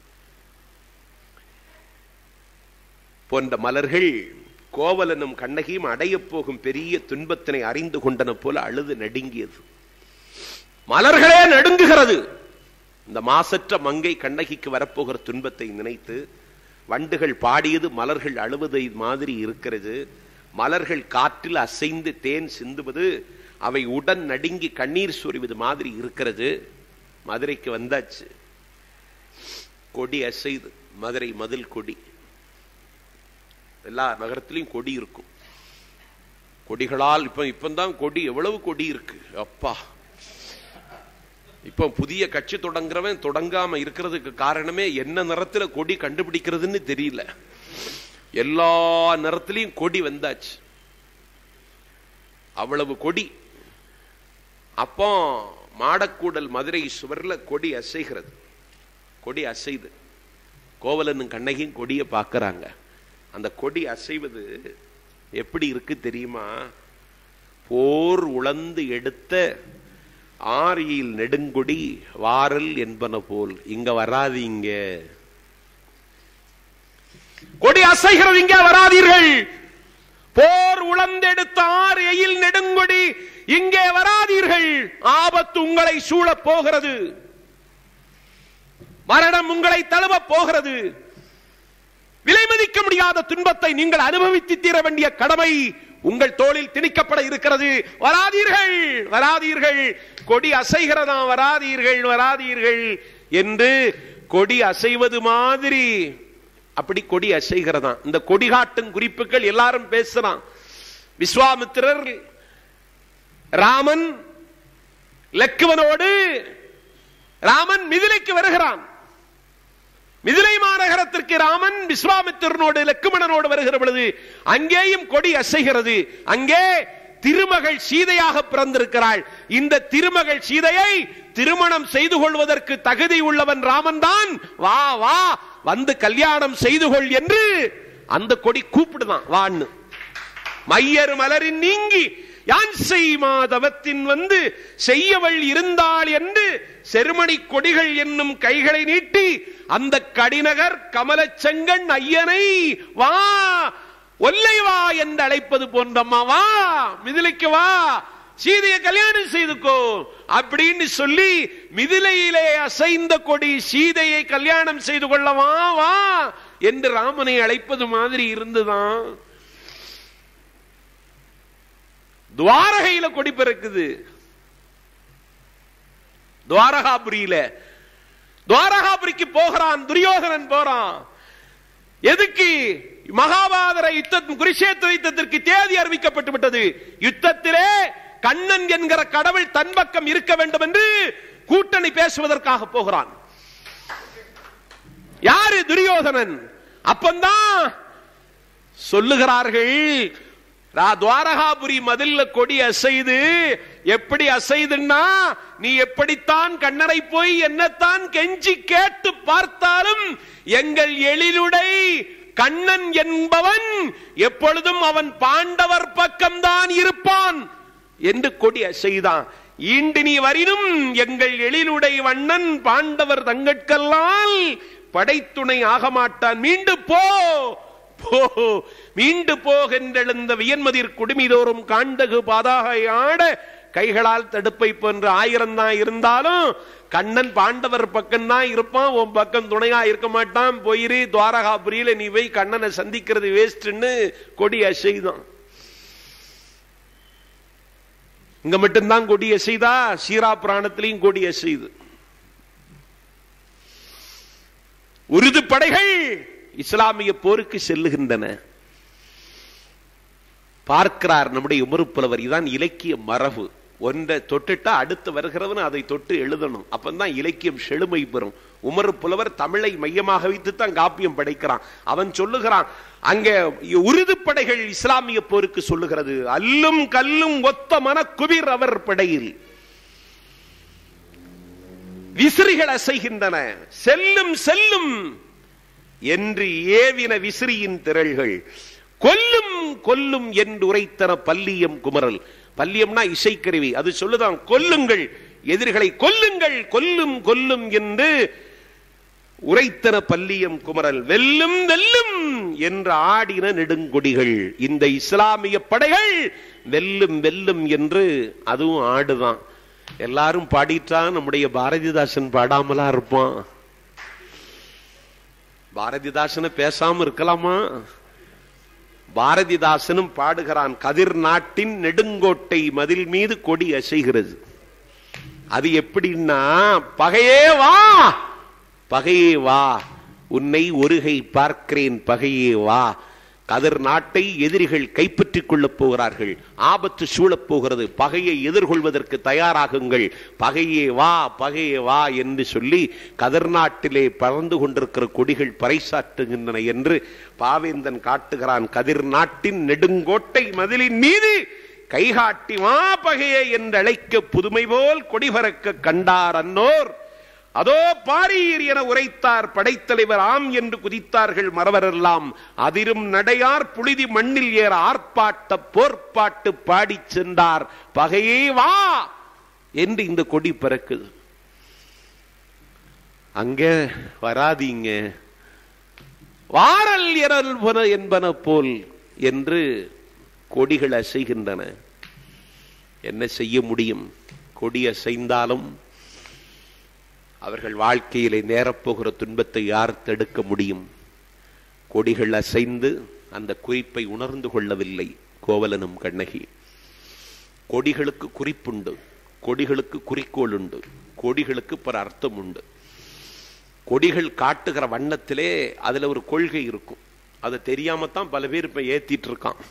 போன்ற மலர்கள் கோவலனும் கண்ணகியும் அடையப் போகும் பெரிய துன்பத்தினை அறிந்து கொண்டன போல அழுது நடுங்கியது மலர்களே நடுங்குகிறது இந்த மாசற்ற மங்கை கண்ணகிக்கு வரப்போகிற துன்பத்தை நினைத்து வண்டுகள் பாடியது மலர்கள் அழுவதை மாதிரி இருக்கிறது மலர்கள் காற்றில் அசைந்து தேன் சிந்துவது அவை உடன் நடுங்கி கண்ணீர் சொரிவது மாதிரி இருக்கிறது மதுரைக்கு வந்தாச்சு கொடி அசைது மதுரை மதில் கொடி எல்லா நகரத்திலையும் கொடி இருக்கும் கொடிகளால் இப்ப இப்பதான் கொடி எவ்வளவு கொடி இருக்கு அப்பா இப்ப புதிய கட்சி தொடங்குறவன் தொடங்காம இருக்கிறதுக்கு காரணமே என்ன நிறத்துல கொடி கண்டுபிடிக்கிறதுன்னு தெரியல எல்லா நிறத்திலையும் கொடி வந்தாச்சு அவ்வளவு கொடி அப்போ மாடக்கூடல் மதுரை சுவர்ல கொடி அசைகிறது கொடி அசைது கோவலனும் கண்ணகியும் கொடியை பார்க்கறாங்க அந்த கொடி அசைவது எப்படி இருக்கு தெரியுமா போர் உழந்து எடுத்த ஆரியில் நெடுங்கொடி வாரல் என்பன போல் இங்க வராதீங்க கொடி அசைகிறது இங்க வராதீர்கள் போர் உழந்தெடுத்த ஆறு எயில் நெடுங்கொடி இங்கே வராதீர்கள் ஆபத்து உங்களை சூழப் போகிறது மரணம் உங்களை தழுவப் போகிறது விலை மதிக்க முடியாத துன்பத்தை நீங்கள் அனுபவித்து தீர வேண்டிய கடமை உங்கள் தோளில் திணிக்கப்பட இருக்கிறது வராதீர்கள் வராதீர்கள் கொடி அசைகிறதா வராதீர்கள் வராதீர்கள் என்று கொடி அசைவது மாதிரி அப்படி கொடி அசைகிறதா இந்த கொடி காட்டும் குறிப்புகள் எல்லாரும் பேசுறான் விஸ்வாமித்திரர் ராமன் லக்குவனோடு ராமன் மிதிலைக்கு வருகிறான் மிதிலை மாநகரத்திற்கு ராமன் விஸ்வாமித்திரனோடு லக்குமணனோடு வருகிற பொழுது அங்கேயும் கொடி அசைகிறது அங்கே திருமகள் சீதையாக பிறந்திருக்கிறாள் இந்த திருமகள் சீதையை திருமணம் செய்து கொள்வதற்கு தகுதி உள்ளவன் ராமன் தான் வா வா வந்து கல்யாணம் செய்து கொள் என்று அந்த கொடி கூப்பிடுதான் வான்னு மையர் மலரின் நீங்கி யான் செய் மாதவத்தின் வந்து செய்யவள் இருந்தாள் என்று செருமணி கொடிகள் என்னும் கைகளை நீட்டி அந்த கடிநகர் கமலச்செங்கண் ஐயனை வா ஒல்லை வா என்று அழைப்பது போன்றம்மா வா மிதிலைக்கு வா சீதையை கல்யாணம் செய்துக்கோ அப்படின்னு சொல்லி மிதிலையிலே அசைந்த கொடி சீதையை கல்யாணம் செய்து கொள்ள வா வா என்று ராமனை அழைப்பது மாதிரி இருந்துதான் துவாரகையில கொடி பிறக்குது துவாரகாபுரியில துவாரகாபுரிக்கு போகிறான் துரியோதனன் போறான் எதுக்கு மகாபாரத யுத்தம் குருஷேத்திர யுத்தத்திற்கு தேதி அறிவிக்கப்பட்டு விட்டது யுத்தத்திலே கண்ணன் என்கிற கடவுள் தன் பக்கம் இருக்க வேண்டும் என்று கூட்டணி பேசுவதற்காக போகிறான் யாரு துரியோதனன் அப்பந்தான் சொல்லுகிறார்கள் ரா- துவாரகாபுரி மதில்ல கொடி அசைது எப்படி அசைதுன்னா நீ எப்படித்தான் கண்ணனை போய் என்னத்தான் கெஞ்சி கேட்டு பார்த்தாலும் எங்கள் எழிலுடை கண்ணன் என்பவன் எப்பொழுதும் அவன் பாண்டவர் பக்கம்தான் இருப்பான் என்று கொடி அசைதான் ஈண்டு நீ வரினும் எங்கள் எழிலுடை வண்ணன் பாண்டவர் தங்கட்கல்லால் படைத்துணை ஆக மாட்டான் மீண்டு போ போ மீண்டு போகின்றெழுந்த வியன்மதிர் குடுமிதோறும் காண்டகு பாதாக ஆட கைகளால் தடுப்பை போன்ற ஆயிரம் தான் இருந்தாலும் கண்ணன் பாண்டவர் பக்கம் தான் இருப்பான் உன் பக்கம் துணையா இருக்க மாட்டான் போயிரு துவாரகாபுரியில நீ போய் கண்ணனை சந்திக்கிறது வேஸ்ட்னு கொடி அசைதான் இங்க மட்டும்தான் கொடி அசைதா சீரா புராணத்திலையும் கொடி அசைது உருது படைகள் இஸ்லாமிய போருக்கு செல்லுகின்றன பார்க்கிறார் நம்முடைய உமருப்புலவர் இதான் இலக்கிய மரபு ஒன்றை தொட்டுட்டா அடுத்து வருகிறவன் அதை தொட்டு எழுதணும் அப்பந்தான் இலக்கியம் செழுமை பெறும் உமர் புலவர் தமிழை மையமாக வைத்து தான் காப்பியம் படைக்கிறான் அவன் சொல்லுகிறான் அங்கே உருது படைகள் இஸ்லாமிய போருக்கு சொல்லுகிறது அல்லும் கல்லும் ஒத்த மன குபிர் அவர் படையில் விசிறிகள் அசைகின்றன செல்லும் செல்லும் என்று ஏவின விசிறியின் திரள்கள் கொல்லும் கொல்லும் என்று உரைத்தன பல்லியம் குமரல் பல்லியம்னா இசைக்கருவி அது சொல்லுதான் கொல்லுங்கள் எதிரிகளை கொல்லுங்கள் கொல்லும் கொல்லும் என்று உரைத்தன பல்லியம் குமரல் வெல்லும் வெல்லும் என்று ஆடின நெடுங்கொடிகள் இந்த இஸ்லாமிய படைகள் வெல்லும் வெல்லும் என்று அதுவும் ஆடுதான் எல்லாரும் பாடிட்டா நம்முடைய பாரதிதாசன் பாடாமலா இருப்பான் பாரதிதாசனை பேசாம இருக்கலாமா பாரதிதாசனும் பாடுகிறான் கதிர் நாட்டின் நெடுங்கோட்டை மதில் மீது கொடி அசைகிறது அது எப்படின்னா பகையே வா பகையே வா உன்னை ஒருகை பார்க்கிறேன் பகையே வா கதிர் நாட்டை எதிரிகள் கைப்பற்றிக் கொள்ளப் போகிறார்கள் ஆபத்து சூழப் போகிறது பகையை எதிர்கொள்வதற்கு தயாராகுங்கள் பகையே வா பகையே வா என்று சொல்லி கதிர் நாட்டிலே பறந்து கொண்டிருக்கிற கொடிகள் பறைசாற்றுகின்றன என்று பாவேந்தன் காட்டுகிறான் கதிர் நாட்டின் நெடுங்கோட்டை மதிலின் மீது கைகாட்டி வா பகையே என்று அழைக்க புதுமை போல் கொடி பறக்க கண்டார் அன்னோர் அதோ பாரீர் என உரைத்தார் படைத்தலைவர் ஆம் என்று குதித்தார்கள் மறவரெல்லாம் அதிரும் நடையார் புழுதி மண்ணில் ஏற ஆர்ப்பாட்ட போர்ப்பாட்டு பாடிச் சென்றார் பகையே வா என்று இந்த கொடி பறக்குது அங்க வராதீங்க வாரல் எரல் என்பன போல் என்று கொடிகள் அசைகின்றன என்ன செய்ய முடியும் கொடி அசைந்தாலும் அவர்கள் வாழ்க்கையிலே நேரப்போகிற துன்பத்தை யார் தடுக்க முடியும் கொடிகள் அசைந்து அந்த குறிப்பை உணர்ந்து கொள்ளவில்லை கோவலனும் கண்ணகி கொடிகளுக்கு குறிப்புண்டு கொடிகளுக்கு குறிக்கோள் உண்டு கொடிகளுக்கு பல அர்த்தம் உண்டு கொடிகள் காட்டுகிற வண்ணத்திலே அதுல ஒரு கொள்கை இருக்கும் அது தெரியாமத்தான் பல பேர் இப்ப ஏத்திட்டு இருக்கான்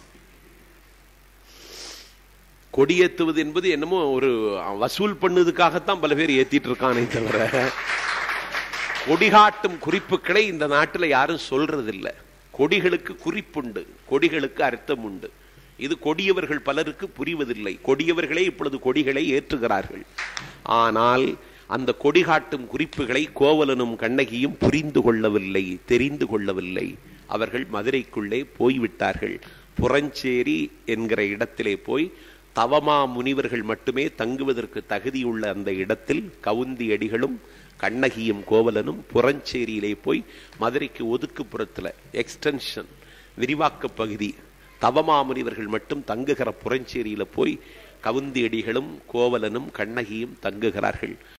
கொடியேத்துவது என்பது என்னமோ ஒரு வசூல் பண்ணதுக்காகத்தான் பல பேர் ஏத்திட்டு இருக்கானே தவிர கொடிகாட்டும் குறிப்புகளை இந்த நாட்டில் யாரும் சொல்றதில்லை கொடிகளுக்கு குறிப்புண்டு கொடிகளுக்கு அர்த்தம் உண்டு இது கொடியவர்கள் பலருக்கு புரிவதில்லை கொடியவர்களே இப்பொழுது கொடிகளை ஏற்றுகிறார்கள் ஆனால் அந்த கொடிகாட்டும் குறிப்புகளை கோவலனும் கண்ணகியும் புரிந்து கொள்ளவில்லை தெரிந்து கொள்ளவில்லை அவர்கள் மதுரைக்குள்ளே போய்விட்டார்கள் புறஞ்சேரி என்கிற இடத்திலே போய் தவமா முனிவர்கள் மட்டுமே தங்குவதற்கு தகுதியுள்ள அந்த இடத்தில் கவுந்தி அடிகளும் கண்ணகியும் கோவலனும் புறஞ்சேரியிலே போய் மதுரைக்கு ஒதுக்குப்புறத்தில் எக்ஸ்டென்ஷன் விரிவாக்க பகுதி தவமாமுனிவர்கள் மட்டும் தங்குகிற புறஞ்சேரியில போய் கவுந்தி அடிகளும் கோவலனும் கண்ணகியும் தங்குகிறார்கள்